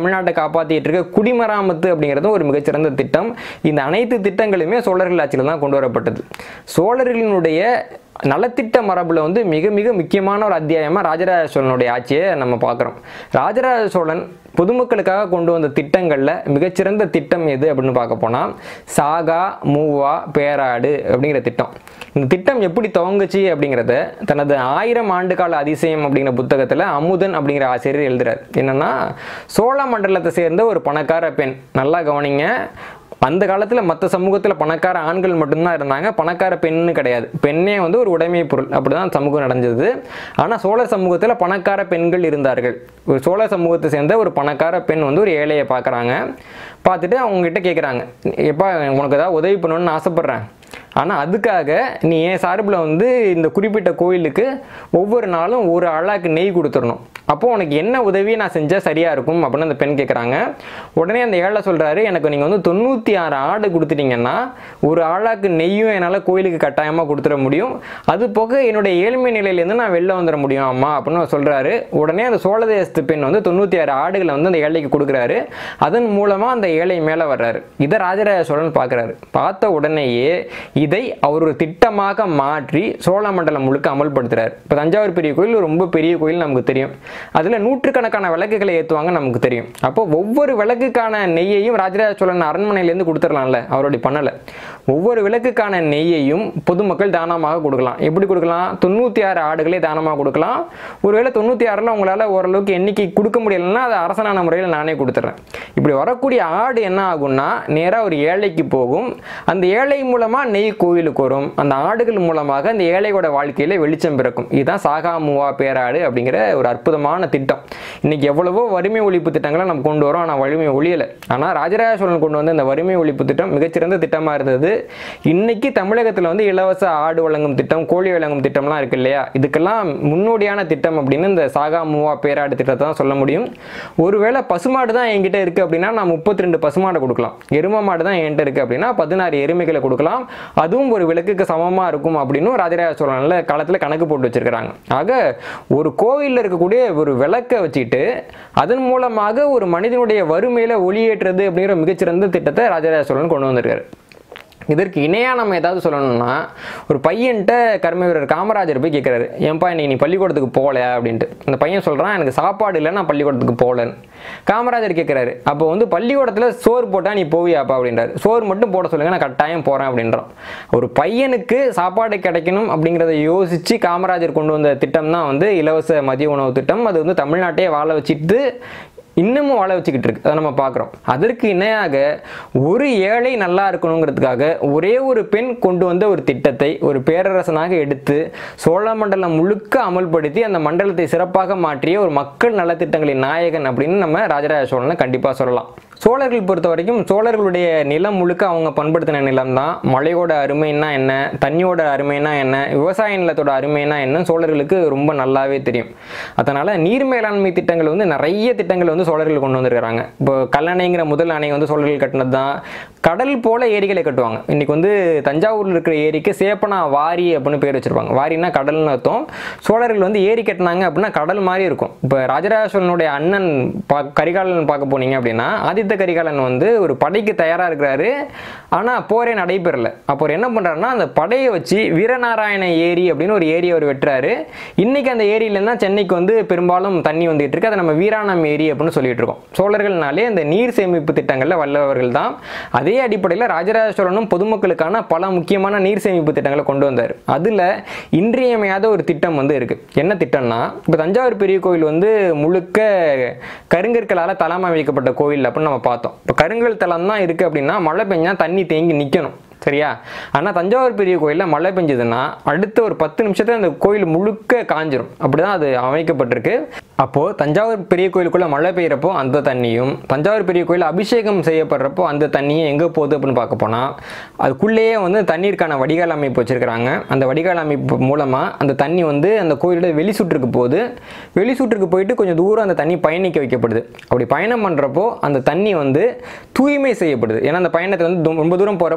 தமிழ்நாட்டை காப்பாற்றிட்டு இருக்க குடிமராமத்து அப்படிங்கிறதும் ஒரு மிகச்சிறந்த திட்டம் இந்த அனைத்து திட்டங்களுமே சோழர்கள் ஆட்சியில் தான் கொண்டு வரப்பட்டது சோழர்களினுடைய நலத்திட்ட மரபுல வந்து மிக மிக முக்கியமான ஒரு அத்தியாயமாக ராஜராஜ சோழனுடைய ஆட்சியை நம்ம பார்க்குறோம் ராஜராஜ சோழன் பொதுமக்களுக்காக கொண்டு வந்த திட்டங்களில் மிகச்சிறந்த திட்டம் எது அப்படின்னு பார்க்க போனால் சாகா மூவா பேராடு அப்படிங்கிற திட்டம் இந்த திட்டம் எப்படி துவங்குச்சு அப்படிங்கிறத தனது ஆயிரம் ஆண்டு கால அதிசயம் அப்படிங்கிற புத்தகத்தில் அமுதன் அப்படிங்கிற ஆசிரியர் எழுதுறார் என்னன்னா சோழ மண்டலத்தை சேர்ந்த ஒரு பணக்கார பெண் நல்லா கவனிங்க அந்த காலத்தில் மற்ற சமூகத்தில் பணக்கார ஆண்கள் மட்டும்தான் இருந்தாங்க பணக்கார பெண்ணு கிடையாது பெண்ணே வந்து ஒரு உடைமை பொருள் அப்படிதான் சமூகம் நடந்தது ஆனால் சோழ சமூகத்தில் பணக்கார பெண்கள் இருந்தார்கள் ஒரு சோழ சமூகத்தை சேர்ந்த ஒரு பணக்கார பெண் வந்து ஒரு ஏழையை பார்க்குறாங்க பார்த்துட்டு அவங்ககிட்ட கேட்குறாங்க எப்பா உனக்கு ஏதாவது உதவி பண்ணணும்னு ஆசைப்பட்றேன் ஆனால் அதுக்காக நீ என் சார்பில் வந்து இந்த குறிப்பிட்ட கோயிலுக்கு ஒவ்வொரு நாளும் ஒரு அழாக்கு நெய் கொடுத்துடணும் அப்போ உனக்கு என்ன உதவி நான் செஞ்சால் சரியாக இருக்கும் அப்படின்னு அந்த பெண் கேட்குறாங்க உடனே அந்த ஏழை சொல்கிறாரு எனக்கு நீங்கள் வந்து தொண்ணூற்றி ஆறு ஆடு கொடுத்துட்டீங்கன்னா ஒரு ஆளாக்கு நெய்யும் என்னால் கோயிலுக்கு கட்டாயமாக கொடுத்துட முடியும் அது போக என்னுடைய ஏழ்மை நிலையிலேருந்து நான் வெளில வந்துட முடியும் அம்மா அப்படின்னு அவர் சொல்கிறாரு உடனே அந்த சோழ தேசத்து பெண் வந்து தொண்ணூற்றி ஆறு ஆடுகளை வந்து அந்த ஏழைக்கு கொடுக்குறாரு அதன் மூலமாக அந்த ஏழை மேலே வர்றாரு இதை ராஜராஜ சோழன் பார்க்குறாரு பார்த்த உடனேயே இதை அவர் ஒரு திட்டமாக மாற்றி சோழ மண்டலம் முழுக்க அமல்படுத்துறாரு இப்போ தஞ்சாவூர் பெரிய கோயில் ரொம்ப பெரிய கோயில் நமக்கு தெரியும் அதில் நூற்றுக்கணக்கான விளக்குகளை ஏற்றுவாங்க நமக்கு தெரியும் அப்போ ஒவ்வொரு விளக்குக்கான நெய்யையும் ராஜராஜ சோழன் அரண்மனையிலேருந்து கொடுத்துடலாம்ல அவருடைய பண்ணலை ஒவ்வொரு விளக்குக்கான நெய்யையும் பொதுமக்கள் தானமாக கொடுக்கலாம் எப்படி கொடுக்கலாம் தொண்ணூற்றி ஆறு ஆடுகளே தானமாக கொடுக்கலாம் ஒருவேளை தொண்ணூற்றி ஆறில் உங்களால் ஓரளவுக்கு எண்ணிக்கை கொடுக்க முடியலைன்னா அதை அரசனான முறையில் நானே கொடுத்துட்றேன் இப்படி வரக்கூடிய ஆடு என்ன ஆகும்னா நேராக ஒரு ஏழைக்கு போகும் அந்த ஏழை மூலமாக நெய் கோயிலுக்கு வரும் அந்த ஆடுகள் மூலமாக அந்த ஏழையோட வாழ்க்கையில் வெளிச்சம் பிறக்கும் இதுதான் சாகா மூவா பேராடு அப்படிங்கிற ஒரு அற்புதமான திட்டம் இன்னைக்கு எவ்வளவோ வறுமை ஒழிப்பு திட்டங்களை நம்ம கொண்டு வரோம் ஆனால் வறுமை ஒழியலை ஆனால் ராஜராஜ சோழன் கொண்டு வந்த இந்த வறுமை ஒழிப்பு திட்டம் மிகச்சிறந்த திட்டமாக இருந்தது இன்னைக்கு தமிழகத்தில் வந்து இலவச ஆடு வழங்கும் திட்டம் கோழி வழங்கும் திட்டம்லாம் இருக்கு இல்லையா இதுக்கெல்லாம் முன்னோடியான திட்டம் அப்படின்னு இந்த சாகா மூவா பேராடு திட்டத்தை தான் சொல்ல முடியும் ஒருவேளை பசுமாடு தான் என்கிட்ட இருக்குது அப்படின்னா நான் முப்பத்தி ரெண்டு பசுமாடை கொடுக்கலாம் எரும மாடு தான் என்கிட்ட இருக்குது அப்படின்னா பதினாறு எருமைகளை கொடுக்கலாம் அதுவும் ஒரு விளக்குக்கு சமமாக இருக்கும் அப்படின்னு ராஜராஜ சோழனில் காலத்தில் கணக்கு போட்டு வச்சிருக்கிறாங்க ஆக ஒரு கோவிலில் இருக்கக்கூடிய ஒரு விளக்கை வச்சுட்டு அதன் மூலமாக ஒரு மனிதனுடைய வறுமையில் ஒளியேற்றுறது அப்படிங்கிற மிகச்சிறந்த திட்டத்தை ராஜராஜ சோழன் கொண்டு வந்திருக்காரு இதற்கு இணையாக நம்ம ஏதாவது சொல்லணும்னா ஒரு பையன்கிட்ட கர்ம வீரர் காமராஜர் போய் கேட்குறாரு ஏன்பா இன்னைக்கு நீ பள்ளிக்கூடத்துக்கு போகல அப்படின்ட்டு அந்த பையன் சொல்கிறான் எனக்கு சாப்பாடு இல்லை நான் பள்ளிக்கூடத்துக்கு போகலன்னு காமராஜர் கேட்குறாரு அப்போ வந்து பள்ளிக்கூடத்தில் சோறு போட்டால் நீ போவியாப்பா அப்படின்றாரு சோறு மட்டும் போட சொல்லுங்க நான் கட்டாயம் போகிறேன் அப்படின்றான் ஒரு பையனுக்கு சாப்பாடு கிடைக்கணும் அப்படிங்கிறத யோசித்து காமராஜர் கொண்டு வந்த திட்டம் தான் வந்து இலவச மதிய உணவு திட்டம் அது வந்து தமிழ்நாட்டையே வாழ வச்சுட்டு இன்னமும் வாழ வச்சுக்கிட்டு இருக்கு அதை நம்ம பார்க்குறோம் அதற்கு இணையாக ஒரு ஏழை நல்லா இருக்கணுங்கிறதுக்காக ஒரே ஒரு பெண் கொண்டு வந்த ஒரு திட்டத்தை ஒரு பேரரசனாக எடுத்து சோழ மண்டலம் முழுக்க அமல்படுத்தி அந்த மண்டலத்தை சிறப்பாக மாற்றிய ஒரு மக்கள் நலத்திட்டங்களின் நாயகன் அப்படின்னு நம்ம ராஜராஜ சோழனை கண்டிப்பாக சொல்லலாம் சோழர்கள் பொறுத்த வரைக்கும் சோழர்களுடைய நிலம் முழுக்க அவங்க பண்படுத்தின நிலம் தான் மழையோட அருமைன்னா என்ன தண்ணியோட அருமைனா என்ன விவசாய நிலத்தோட அருமைனா என்ன சோழர்களுக்கு ரொம்ப நல்லாவே தெரியும் அதனால் நீர் மேலாண்மை திட்டங்கள் வந்து நிறைய திட்டங்கள் வந்து சோழர்கள் கொண்டு வந்திருக்கிறாங்க இப்போ கல்லணைங்கிற முதல் அணை வந்து சோழர்கள் கட்டினது தான் கடல் போல ஏரிகளை கட்டுவாங்க இன்னைக்கு வந்து தஞ்சாவூரில் இருக்கிற ஏரிக்கு சேப்பனா வாரி அப்படின்னு பேர் வச்சிருப்பாங்க வாரின்னா கடல்னு அர்த்தம் சோழர்கள் வந்து ஏரி கட்டினாங்க அப்படின்னா கடல் மாதிரி இருக்கும் இப்போ ராஜராஜ சோழனுடைய அண்ணன் பா கரிகாலன் பார்க்க போனீங்க அப்படின்னா ஆதித்த கரிகாலன் வந்து ஒரு படைக்கு தயாராக இருக்கிறாரு ஆனால் போரே நடைபெறல அப்போ அவர் என்ன பண்ணுறாருன்னா அந்த படையை வச்சு வீரநாராயண ஏரி அப்படின்னு ஒரு ஏரி அவர் வெட்டுறாரு இன்னைக்கு அந்த ஏரியிலேருந்து தான் சென்னைக்கு வந்து பெரும்பாலும் தண்ணி வந்துட்டு இருக்கு அதை நம்ம வீராணம் ஏரி அப்படின்னு சொல்லிட்டு இருக்கோம் சோழர்கள்னாலே அந்த நீர் சேமிப்பு திட்டங்களில் வல்லவர்கள் தான் அதே அடிப்படையில் ராஜராஜ சோழனும் பொதுமக்களுக்கான பல முக்கியமான நீர் சேமிப்பு திட்டங்களை கொண்டு வந்தார் அதில் இன்றியமையாத ஒரு திட்டம் வந்து இருக்கு என்ன திட்டம்னா இப்போ தஞ்சாவூர் பெரிய கோயில் வந்து முழுக்க கருங்கற்களால் தளம் அமைக்கப்பட்ட கோயில் அப்படின்னு நம்ம பார்த்தோம் இப்போ கருங்கல் தளம் தான் இருக்குது அப்படின்னா மழை பெஞ்சா தண்ணி தேங்கி நிற்கணும் சரியா ஆனால் தஞ்சாவூர் பெரிய கோயிலில் மழை பெஞ்சதுன்னா அடுத்த ஒரு பத்து நிமிஷத்துல அந்த கோயில் முழுக்க காஞ்சிரும் அப்படிதான் அது அமைக்கப்பட்டிருக்கு அப்போது தஞ்சாவூர் பெரிய கோயிலுக்குள்ளே மழை பெய்யறப்போ அந்த தண்ணியும் தஞ்சாவூர் பெரிய கோயில் அபிஷேகம் செய்யப்படுறப்போ அந்த தண்ணியும் எங்கே போகுது அப்படின்னு பார்க்க போனால் அதுக்குள்ளேயே வந்து தண்ணீருக்கான வடிகால் அமைப்பு வச்சுருக்கிறாங்க அந்த வடிகால் அமைப்பு மூலமாக அந்த தண்ணி வந்து அந்த கோயிலோட வெளி சுற்றுக்கு போகுது வெளி சுற்றுக்கு போயிட்டு கொஞ்சம் தூரம் அந்த தண்ணி பயணிக்க வைக்கப்படுது அப்படி பயணம் பண்ணுறப்போ அந்த தண்ணி வந்து தூய்மை செய்யப்படுது ஏன்னா அந்த பயணத்தை வந்து ரொம்ப தூரம் போகிறப்போ அந்த தண்ணியில்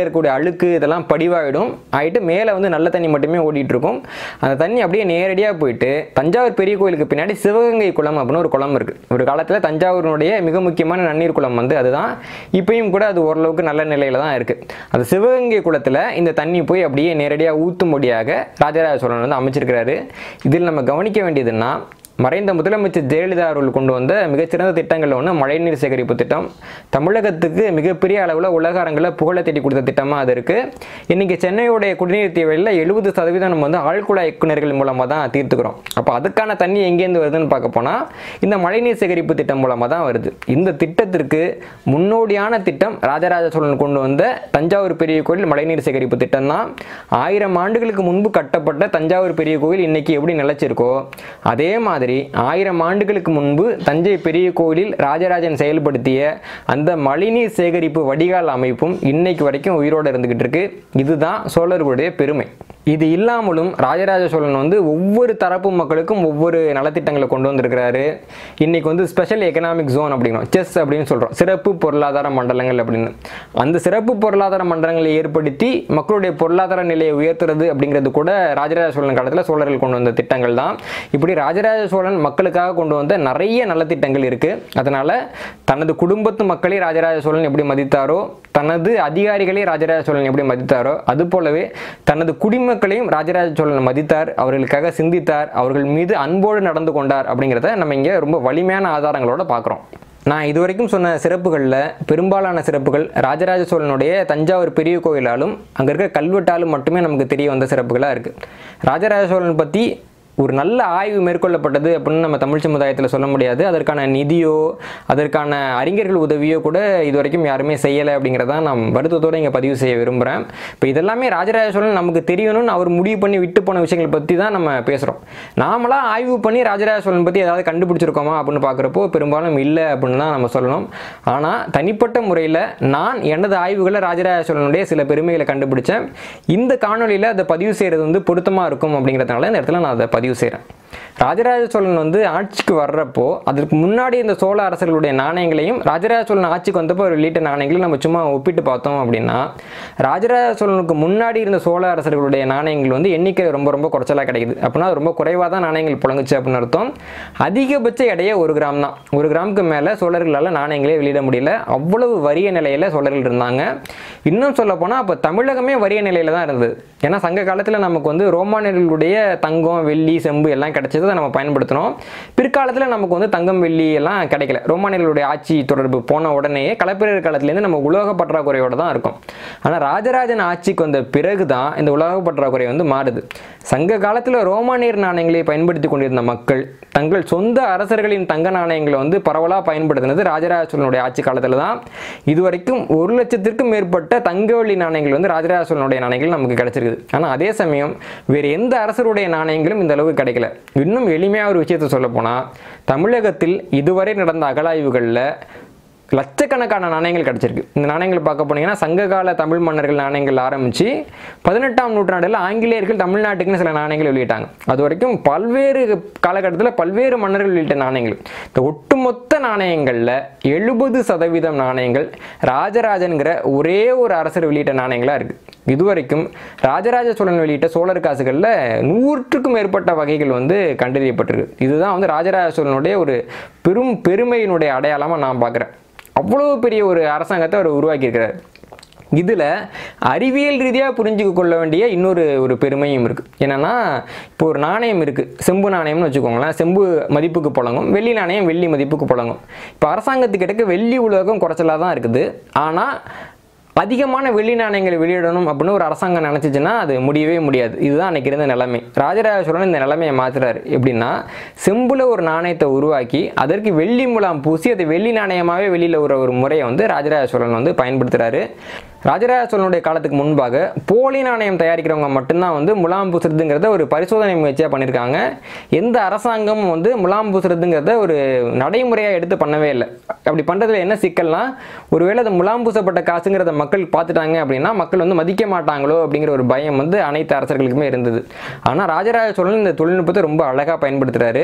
இருக்கக்கூடிய அழுக்கு இதெல்லாம் படிவாயிடும் ஆயிட்டு மேலே வந்து நல்ல தண்ணி மட்டுமே ஓடிட்டு இருக்கும் அந்த தண்ணி அப்படியே நேரடியாக போயிட்டு தஞ்சாவூர் பெரிய கோயிலுக்கு பின்னாடி சிவகங்கை குளம் அப்படின்னு ஒரு குளம் இருக்குது ஒரு காலத்தில் தஞ்சாவூரினுடைய மிக முக்கியமான நன்னீர் குளம் வந்து அதுதான் இப்பயும் கூட அது ஓரளவுக்கு நல்ல நிலையில தான் இருக்குது அந்த சிவகங்கை குளத்தில் இந்த தண்ணி போய் அப்படியே நேரடியாக ஊற்றும்படியாக ராஜராஜ சோழன் வந்து அமைச்சிருக்கிறாரு இதில் நம்ம கவனிக்க வேண்டியதுன்னா மறைந்த முதலமைச்சர் ஜெயலலிதா அவர்கள் கொண்டு வந்த மிகச்சிறந்த திட்டங்களில் ஒன்று மழைநீர் சேகரிப்பு திட்டம் தமிழகத்துக்கு மிகப்பெரிய அளவில் உலக அரங்கில் புகழை தேடி கொடுத்த திட்டமாக அது இருக்குது இன்றைக்கி சென்னையுடைய குடிநீர் தேவையில் எழுபது சதவீதம் நம்ம வந்து ஆழ்குழாய் இயக்குநர்கள் மூலமாக தான் தீர்த்துக்கிறோம் அப்போ அதுக்கான தண்ணி எங்கேருந்து வருதுன்னு பார்க்க போனால் இந்த மழைநீர் சேகரிப்பு திட்டம் மூலமாக தான் வருது இந்த திட்டத்திற்கு முன்னோடியான திட்டம் ராஜராஜ சோழன் கொண்டு வந்த தஞ்சாவூர் பெரிய கோயில் மழைநீர் சேகரிப்பு திட்டம் தான் ஆயிரம் ஆண்டுகளுக்கு முன்பு கட்டப்பட்ட தஞ்சாவூர் பெரிய கோயில் இன்னைக்கு எப்படி நிலைச்சிருக்கோ அதே மாதிரி ஆயிரம் ஆண்டுகளுக்கு முன்பு தஞ்சை பெரிய கோயிலில் ராஜராஜன் செயல்படுத்திய அந்த மழைநீர் சேகரிப்பு வடிகால் அமைப்பும் இன்னைக்கு வரைக்கும் உயிரோடு இருந்துகிட்டு இருக்கு இதுதான் சோழர்களுடைய பெருமை இது இல்லாமலும் ராஜராஜ சோழன் வந்து ஒவ்வொரு தரப்பு மக்களுக்கும் ஒவ்வொரு நலத்திட்டங்களை கொண்டு வந்திருக்கிறாரு இன்னைக்கு வந்து ஸ்பெஷல் எக்கனாமிக் ஜோன் அப்படிங்கிறோம் செஸ் அப்படின்னு சொல்கிறோம் சிறப்பு பொருளாதார மண்டலங்கள் அப்படின்னு அந்த சிறப்பு பொருளாதார மண்டலங்களை ஏற்படுத்தி மக்களுடைய பொருளாதார நிலையை உயர்த்துறது அப்படிங்கிறது கூட ராஜராஜ சோழன் காலத்தில் சோழர்கள் கொண்டு வந்த திட்டங்கள் தான் இப்படி ராஜராஜ சோழன் மக்களுக்காக கொண்டு வந்த நிறைய நலத்திட்டங்கள் இருக்குது அதனால் தனது குடும்பத்து மக்களை ராஜராஜ சோழன் எப்படி மதித்தாரோ தனது அதிகாரிகளை ராஜராஜ சோழன் எப்படி மதித்தாரோ அது போலவே தனது குடிமக்களையும் ராஜராஜ சோழன் மதித்தார் அவர்களுக்காக சிந்தித்தார் அவர்கள் மீது அன்போடு நடந்து கொண்டார் அப்படிங்கிறத நம்ம இங்கே ரொம்ப வலிமையான ஆதாரங்களோட பார்க்குறோம் நான் இதுவரைக்கும் சொன்ன சிறப்புகளில் பெரும்பாலான சிறப்புகள் ராஜராஜ சோழனுடைய தஞ்சாவூர் பெரிய கோயிலாலும் அங்கே இருக்க கல்வெட்டாலும் மட்டுமே நமக்கு தெரிய வந்த சிறப்புகளாக இருக்குது ராஜராஜ சோழன் பற்றி ஒரு நல்ல ஆய்வு மேற்கொள்ளப்பட்டது அப்படின்னு நம்ம தமிழ் சமுதாயத்தில் சொல்ல முடியாது அதற்கான நிதியோ அதற்கான அறிஞர்கள் உதவியோ கூட இது வரைக்கும் யாருமே செய்யலை அப்படிங்கிறத நான் வருத்தத்தோடு இங்கே பதிவு செய்ய விரும்புகிறேன் இப்போ இதெல்லாமே ராஜராஜ சோழன் நமக்கு தெரியணும்னு அவர் முடிவு பண்ணி விட்டு போன விஷயங்கள் பற்றி தான் நம்ம பேசுகிறோம் நாமளாக ஆய்வு பண்ணி ராஜராஜ சோழன் பற்றி ஏதாவது கண்டுபிடிச்சிருக்கோமா அப்படின்னு பார்க்குறப்போ பெரும்பாலும் இல்லை அப்படின்னு தான் நம்ம சொல்லணும் ஆனால் தனிப்பட்ட முறையில் நான் எனது ஆய்வுகளை ராஜராஜ சோழனுடைய சில பெருமைகளை கண்டுபிடிச்சேன் இந்த காணொலியில் அதை பதிவு செய்கிறது வந்து பொருத்தமாக இருக்கும் அப்படிங்கிறதுனால இந்த இடத்துல நான் அதை பதிவு செய்கிறேன் ராஜராஜ சோழன் வந்து ஆட்சிக்கு வர்றப்போ அதற்கு முன்னாடி இந்த சோழ அரசர்களுடைய நாணயங்களையும் ராஜராஜ சோழன் ஆட்சிக்கு வந்தப்போ ஒரு வெளியிட்ட நாணயங்களையும் நம்ம சும்மா ஒப்பிட்டு பார்த்தோம் அப்படின்னா ராஜராஜ சோழனுக்கு முன்னாடி இருந்த சோழ அரசர்களுடைய நாணயங்கள் வந்து எண்ணிக்கை ரொம்ப ரொம்ப குறைச்சலாக கிடைக்குது அப்படின்னா அது ரொம்ப குறைவாக தான் நாணயங்கள் புழங்குச்சு அப்படின்னு அர்த்தம் அதிகபட்ச எடையே ஒரு கிராம் தான் ஒரு கிராமுக்கு மேலே சோழர்களால் நாணயங்களே வெளியிட முடியல அவ்வளவு வறிய நிலையில் சோழர்கள் இருந்தாங்க இன்னும் சொல்ல போனால் அப்போ தமிழகமே வறிய நிலையில் தான் இருந்தது ஏன்னா சங்க காலத்தில் நமக்கு வந்து ரோமானியர்களுடைய தங்கம் வெள்ளி செம்பு எல்லாம் கிடைச்சதை நம்ம பயன்படுத்தினோம் பிற்காலத்தில் நமக்கு வந்து தங்கம் வெள்ளி எல்லாம் கிடைக்கல ரோமானியர்களுடைய ஆட்சி தொடர்பு போன உடனே களப்பிரர் காலத்துலேருந்து நம்ம உலோக பற்றாக்குறையோட தான் இருக்கும் ஆனால் ராஜராஜன் ஆட்சிக்கு வந்த பிறகு தான் இந்த உலோக பற்றாக்குறை வந்து மாறுது சங்க காலத்தில் ரோமானியர் நாணயங்களை பயன்படுத்தி கொண்டிருந்த மக்கள் தங்கள் சொந்த அரசர்களின் தங்க நாணயங்களை வந்து பரவலாக பயன்படுத்தினது ராஜராஜ சோழனுடைய ஆட்சி காலத்தில் தான் இதுவரைக்கும் ஒரு லட்சத்திற்கும் மேற்பட்ட தங்க வெள்ளி நாணயங்கள் வந்து ராஜராஜ சோழனுடைய நாணயங்கள் நமக்கு கிடைச்சிருக்குது ஆனால் அதே சமயம் வேறு எந்த அரசருடைய நாணயங்களும் இந்த அளவுக்கு கிடைக்கல இன்னும் எளிமையாக ஒரு விஷயத்தை சொல்ல போனால் தமிழகத்தில் இதுவரை நடந்த அகழாய்வுகளில் லட்சக்கணக்கான நாணயங்கள் கிடச்சிருக்கு இந்த நாணயங்கள் பார்க்க போனீங்கன்னா சங்ககால தமிழ் மன்னர்கள் நாணயங்கள் ஆரம்பித்து பதினெட்டாம் நூற்றாண்டில் ஆங்கிலேயர்கள் தமிழ்நாட்டுக்குன்னு சில நாணயங்கள் வெளியிட்டாங்க அது வரைக்கும் பல்வேறு காலகட்டத்தில் பல்வேறு மன்னர்கள் வெளியிட்ட நாணயங்கள் இந்த ஒட்டுமொத்த நாணயங்களில் எழுபது சதவீதம் நாணயங்கள் ராஜராஜன்கிற ஒரே ஒரு அரசர் வெளியிட்ட நாணயங்களாக இருக்குது இதுவரைக்கும் ராஜராஜ சோழன் வெளியிட்ட சோழர் காசுகளில் நூற்றுக்கும் மேற்பட்ட வகைகள் வந்து கண்டறியப்பட்டிருக்கு இதுதான் வந்து ராஜராஜ சோழனுடைய ஒரு பெரும் பெருமையினுடைய அடையாளமாக நான் பார்க்குறேன் அவ்வளோ பெரிய ஒரு அரசாங்கத்தை அவர் உருவாக்கியிருக்கிறார் இதில் அறிவியல் ரீதியாக புரிஞ்சுக்க கொள்ள வேண்டிய இன்னொரு ஒரு பெருமையும் இருக்குது என்னென்னா இப்போ ஒரு நாணயம் இருக்குது செம்பு நாணயம்னு வச்சுக்கோங்களேன் செம்பு மதிப்புக்கு புழங்கும் வெள்ளி நாணயம் வெள்ளி மதிப்புக்கு புழங்கும் இப்போ அரசாங்கத்துக்கு கிட்டக்க வெள்ளி உலகம் குறைச்சலாக தான் இருக்குது ஆனால் அதிகமான வெள்ளி நாணயங்களை வெளியிடணும் அப்படின்னு ஒரு அரசாங்கம் நினச்சிச்சுன்னா அது முடியவே முடியாது இதுதான் அன்றைக்கி இருந்த நிலைமை ராஜராஜ சோழன் இந்த நிலைமையை மாற்றுறாரு எப்படின்னா செம்புல ஒரு நாணயத்தை உருவாக்கி அதற்கு வெள்ளி முலாம் பூசி அதை வெள்ளி நாணயமாகவே வெளியில் ஒரு ஒரு முறையை வந்து ராஜராஜ சோழன் வந்து பயன்படுத்துகிறாரு ராஜராஜ சோழனுடைய காலத்துக்கு முன்பாக போலி நாணயம் தயாரிக்கிறவங்க மட்டும்தான் வந்து முலாம் பூசுறதுங்கிறத ஒரு பரிசோதனை முயற்சியாக பண்ணியிருக்காங்க எந்த அரசாங்கமும் வந்து முலாம் பூசுறதுங்கிறத ஒரு நடைமுறையாக எடுத்து பண்ணவே இல்லை அப்படி பண்ணுறதுல என்ன சிக்கல்னா ஒருவேளை அது முலாம் பூசப்பட்ட காசுங்கிறத மக்கள் பார்த்துட்டாங்க அப்படின்னா மக்கள் வந்து மதிக்க மாட்டாங்களோ அப்படிங்கிற ஒரு பயம் வந்து அனைத்து அரசர்களுக்குமே இருந்தது ஆனால் ராஜராஜ சோழன் இந்த தொழில்நுட்பத்தை ரொம்ப அழகாக பயன்படுத்துகிறாரு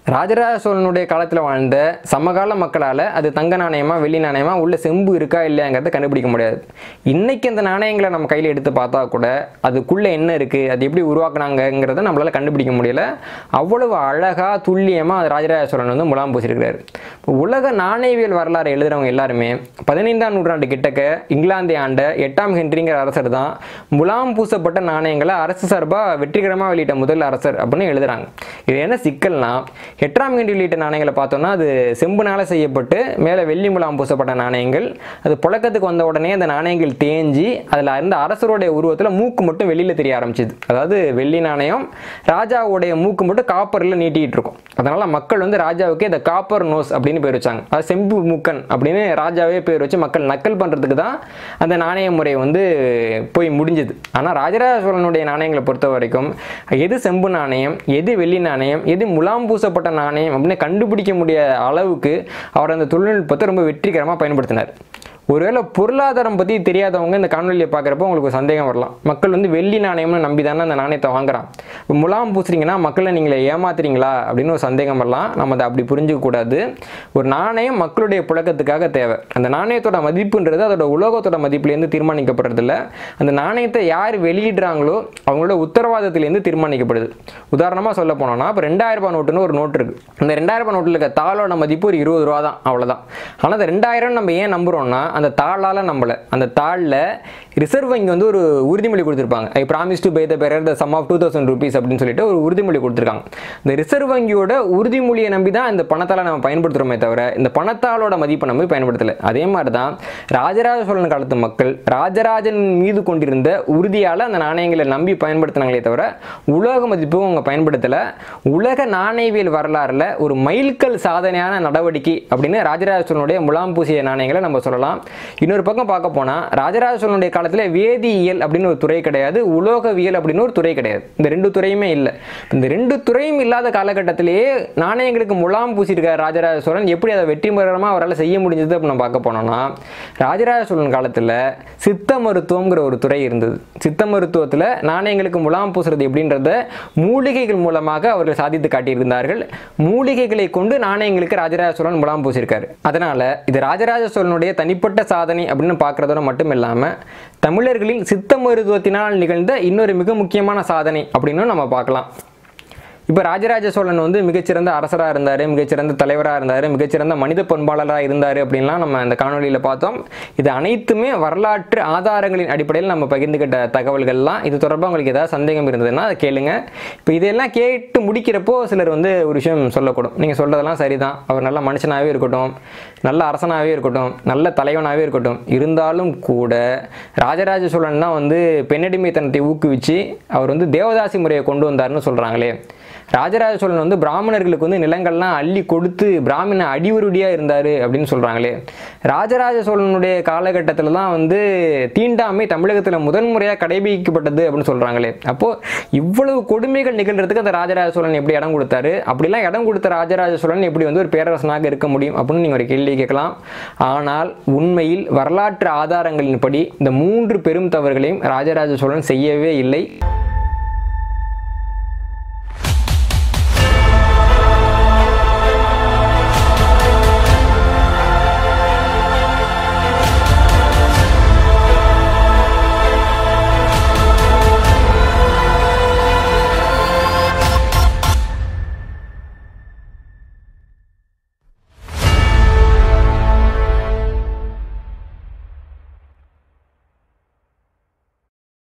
ராஜராஜ சோழனுடைய காலத்தில் வாழ்ந்த சமகால மக்களால் அது தங்க நாணயமா வெள்ளி நாணயமா உள்ள செம்பு இருக்கா இல்லையாங்கிறத கண்டுபிடிக்க முடியாது இன்னைக்கு அந்த நாணயங்களை நம்ம கையில் எடுத்து பார்த்தா கூட அதுக்குள்ளே என்ன இருக்குது அது எப்படி உருவாக்குனாங்கங்கிறத நம்மளால் கண்டுபிடிக்க முடியல அவ்வளவு அழகாக துல்லியமாக ராஜராஜ சோழன் வந்து முலாம் பூசியிருக்கிறாரு இப்போ உலக நாணயவியல் வரலாறு எழுதுறவங்க எல்லாருமே பதினைந்தாம் நூற்றாண்டு கிட்டக்க இங்கிலாந்தை ஆண்ட எட்டாம் ஹென்ரிங்கிற அரசர் தான் முலாம் பூசப்பட்ட நாணயங்களை அரசு சார்பாக வெற்றிகரமாக வெளியிட்ட முதல் அரசர் அப்படின்னு எழுதுறாங்க இது என்ன சிக்கல்னா எட்டாம் ஹென்றி வெளியிட்ட நாணயங்களை பார்த்தோம்னா அது செம்புனால செய்யப்பட்டு மேலே வெள்ளி முலாம் பூசப்பட்ட நாணயங்கள் அது புழக்கத்துக்கு வந்த உடனே அந்த நாணயங்கள் தேஞ்சி அதில் இருந்த அரசருடைய உருவத்தில் மூக்கு மட்டும் வெளியில் தெரிய ஆரம்பிச்சுது அதாவது வெள்ளி நாணயம் ராஜாவுடைய மூக்கு மட்டும் காப்பரில் நீட்டிகிட்டு இருக்கும் அதனால் மக்கள் வந்து ராஜாவுக்கு இந்த காப்பர் நோஸ் அப்படின்னு பேர் வச்சாங்க அது செம்பு மூக்கன் அப்படின்னு ராஜாவே பேர் வச்சு மக்கள் நக்கல் பண்ணுறதுக்கு தான் அந்த நாணய முறை வந்து போய் முடிஞ்சுது ஆனால் ராஜராஜ சோழனுடைய நாணயங்களை பொறுத்த வரைக்கும் எது செம்பு நாணயம் எது வெள்ளி நாணயம் எது முலாம் பூசப்பட்ட நாணயம் அப்படின்னு கண்டுபிடிக்க முடிய அளவுக்கு அவர் அந்த தொழில்நுட்பத்தை ரொம்ப வெற்றிகரமாக பயன்படுத்தினார் ஒருவேளை பொருளாதாரம் பற்றி தெரியாதவங்க இந்த காணொலியை பார்க்குறப்போ உங்களுக்கு ஒரு சந்தேகம் வரலாம் மக்கள் வந்து வெள்ளி நாணயம்னு நம்பி தானே அந்த நாணயத்தை வாங்குறான் இப்போ முலாம் பூசுறீங்கன்னா மக்களை நீங்களே ஏமாத்துறீங்களா அப்படின்னு ஒரு சந்தேகம் வரலாம் நம்ம அதை அப்படி புரிஞ்சுக்க கூடாது ஒரு நாணயம் மக்களுடைய புழக்கத்துக்காக தேவை அந்த நாணயத்தோட மதிப்புன்றது அதோட உலோகத்தோட மதிப்புலேருந்து தீர்மானிக்கப்படுறதில்ல அந்த நாணயத்தை யார் வெளியிடுறாங்களோ அவங்களோட உத்தரவாதத்திலேருந்து தீர்மானிக்கப்படுது உதாரணமாக சொல்ல போனோம்னா இப்போ ரெண்டாயிரம் ரூபாய் நோட்டுன்னு ஒரு நோட்டு இருக்குது அந்த ரெண்டாயிரம் ரூபாய் நோட்டில் இருக்க தாளோட மதிப்பு ஒரு இருபது ரூபா தான் அவ்வளோதான் ஆனால் அந்த ரெண்டாயிரம் நம்ம ஏன் நம்புகிறோம்னா அந்த தாளால் நம்மளை அந்த தாளில் ரிசர்வ் வங்கி வந்து ஒரு உறுதிமொழி கொடுத்துருப்பாங்க I promise to pay the bearer the sum of two thousand rupees அப்படின்னு சொல்லிட்டு ஒரு உறுதிமொழி கொடுத்துருக்காங்க இந்த ரிசர்வ் வங்கியோட உறுதிமொழியை நம்பி தான் இந்த பணத்தால் நம்ம பயன்படுத்துகிறோமே தவிர இந்த பணத்தாளோட மதிப்பை நம்பி பயன்படுத்தலை அதே மாதிரி தான் ராஜராஜ சோழன் காலத்து மக்கள் ராஜராஜன் மீது கொண்டிருந்த உறுதியால் அந்த நாணயங்களை நம்பி பயன்படுத்தினாங்களே தவிர உலக மதிப்பும் அவங்க பயன்படுத்தலை உலக நாணயவியல் வரலாறில் ஒரு மைல்கல் சாதனையான நடவடிக்கை அப்படின்னு ராஜராஜ சோழனுடைய முலாம் பூசிய நாணயங்களை நம்ம சொல்லலாம் இன்னொரு பக்கம் பார்க்க போனால் ராஜராஜ சோழனுடைய காலத்தில் வேதியியல் அப்படின்னு ஒரு துறை கிடையாது உலோகவியல் அப்படின்னு ஒரு துறை கிடையாது இந்த ரெண்டு துறையுமே இல்லை இந்த ரெண்டு துறையும் இல்லாத காலகட்டத்திலேயே நாணயங்களுக்கு முலாம் பூசியிருக்கார் ராஜராஜ சோழன் எப்படி அதை வெற்றிகரமாக அவரால் செய்ய முடிஞ்சது அப்படின்னு நம்ம பார்க்க போனோம்னா ராஜராஜ சோழன் காலத்தில் சித்த மருத்துவங்கிற ஒரு துறை இருந்தது சித்த மருத்துவத்தில் நாணயங்களுக்கு முலாம் பூசுறது எப்படின்றத மூலிகைகள் மூலமாக அவர்கள் சாதித்து காட்டியிருந்தார்கள் மூலிகைகளை கொண்டு நாணயங்களுக்கு ராஜராஜ சோழன் முலாம் பூசியிருக்காரு அதனால இது ராஜராஜ சோழனுடைய தனிப்பட்ட சாதனை அப்படின்னு பார்க்கறதோட மட்டும் இல்லாமல் தமிழர்களின் சித்த மருத்துவத்தினால் நிகழ்ந்த இன்னொரு மிக முக்கியமான சாதனை அப்படின்னு நம்ம பார்க்கலாம் இப்போ ராஜராஜ சோழன் வந்து மிகச்சிறந்த அரசராக இருந்தார் மிகச்சிறந்த தலைவராக இருந்தார் மிகச்சிறந்த மனித பண்பாளராக இருந்தார் அப்படின்லாம் நம்ம அந்த காணொலியில் பார்த்தோம் இது அனைத்துமே வரலாற்று ஆதாரங்களின் அடிப்படையில் நம்ம பகிர்ந்துக்கிட்ட தகவல்கள்லாம் இது தொடர்பாக உங்களுக்கு ஏதாவது சந்தேகம் இருந்ததுன்னா அதை கேளுங்க இப்போ இதெல்லாம் கேட்டு முடிக்கிறப்போ சிலர் வந்து ஒரு விஷயம் சொல்லக்கூடும் நீங்கள் சொல்கிறதெல்லாம் சரிதான் அவர் நல்ல மனுஷனாகவே இருக்கட்டும் நல்ல அரசனாகவே இருக்கட்டும் நல்ல தலைவனாகவே இருக்கட்டும் இருந்தாலும் கூட ராஜராஜ சோழன் தான் வந்து பெண்ணடிமைத்தனத்தை ஊக்குவிச்சு அவர் வந்து தேவதாசி முறையை கொண்டு வந்தார்னு சொல்கிறாங்களே ராஜராஜ சோழன் வந்து பிராமணர்களுக்கு வந்து நிலங்கள்லாம் அள்ளி கொடுத்து பிராமண அடிவருடியாக இருந்தார் அப்படின்னு சொல்கிறாங்களே ராஜராஜ சோழனுடைய காலகட்டத்தில் தான் வந்து தீண்டாமை தமிழகத்தில் முதன்முறையாக கடைபிடிக்கப்பட்டது அப்படின்னு சொல்கிறாங்களே அப்போது இவ்வளவு கொடுமைகள் நிகழ்கிறதுக்கு அந்த ராஜராஜ சோழன் எப்படி இடம் கொடுத்தாரு அப்படிலாம் இடம் கொடுத்த ராஜராஜ சோழன் எப்படி வந்து ஒரு பேரரசனாக இருக்க முடியும் அப்படின்னு நீங்கள் ஒரு கேள்வி கேட்கலாம் ஆனால் உண்மையில் வரலாற்று ஆதாரங்களின்படி இந்த மூன்று பெரும் தவறுகளையும் ராஜராஜ சோழன் செய்யவே இல்லை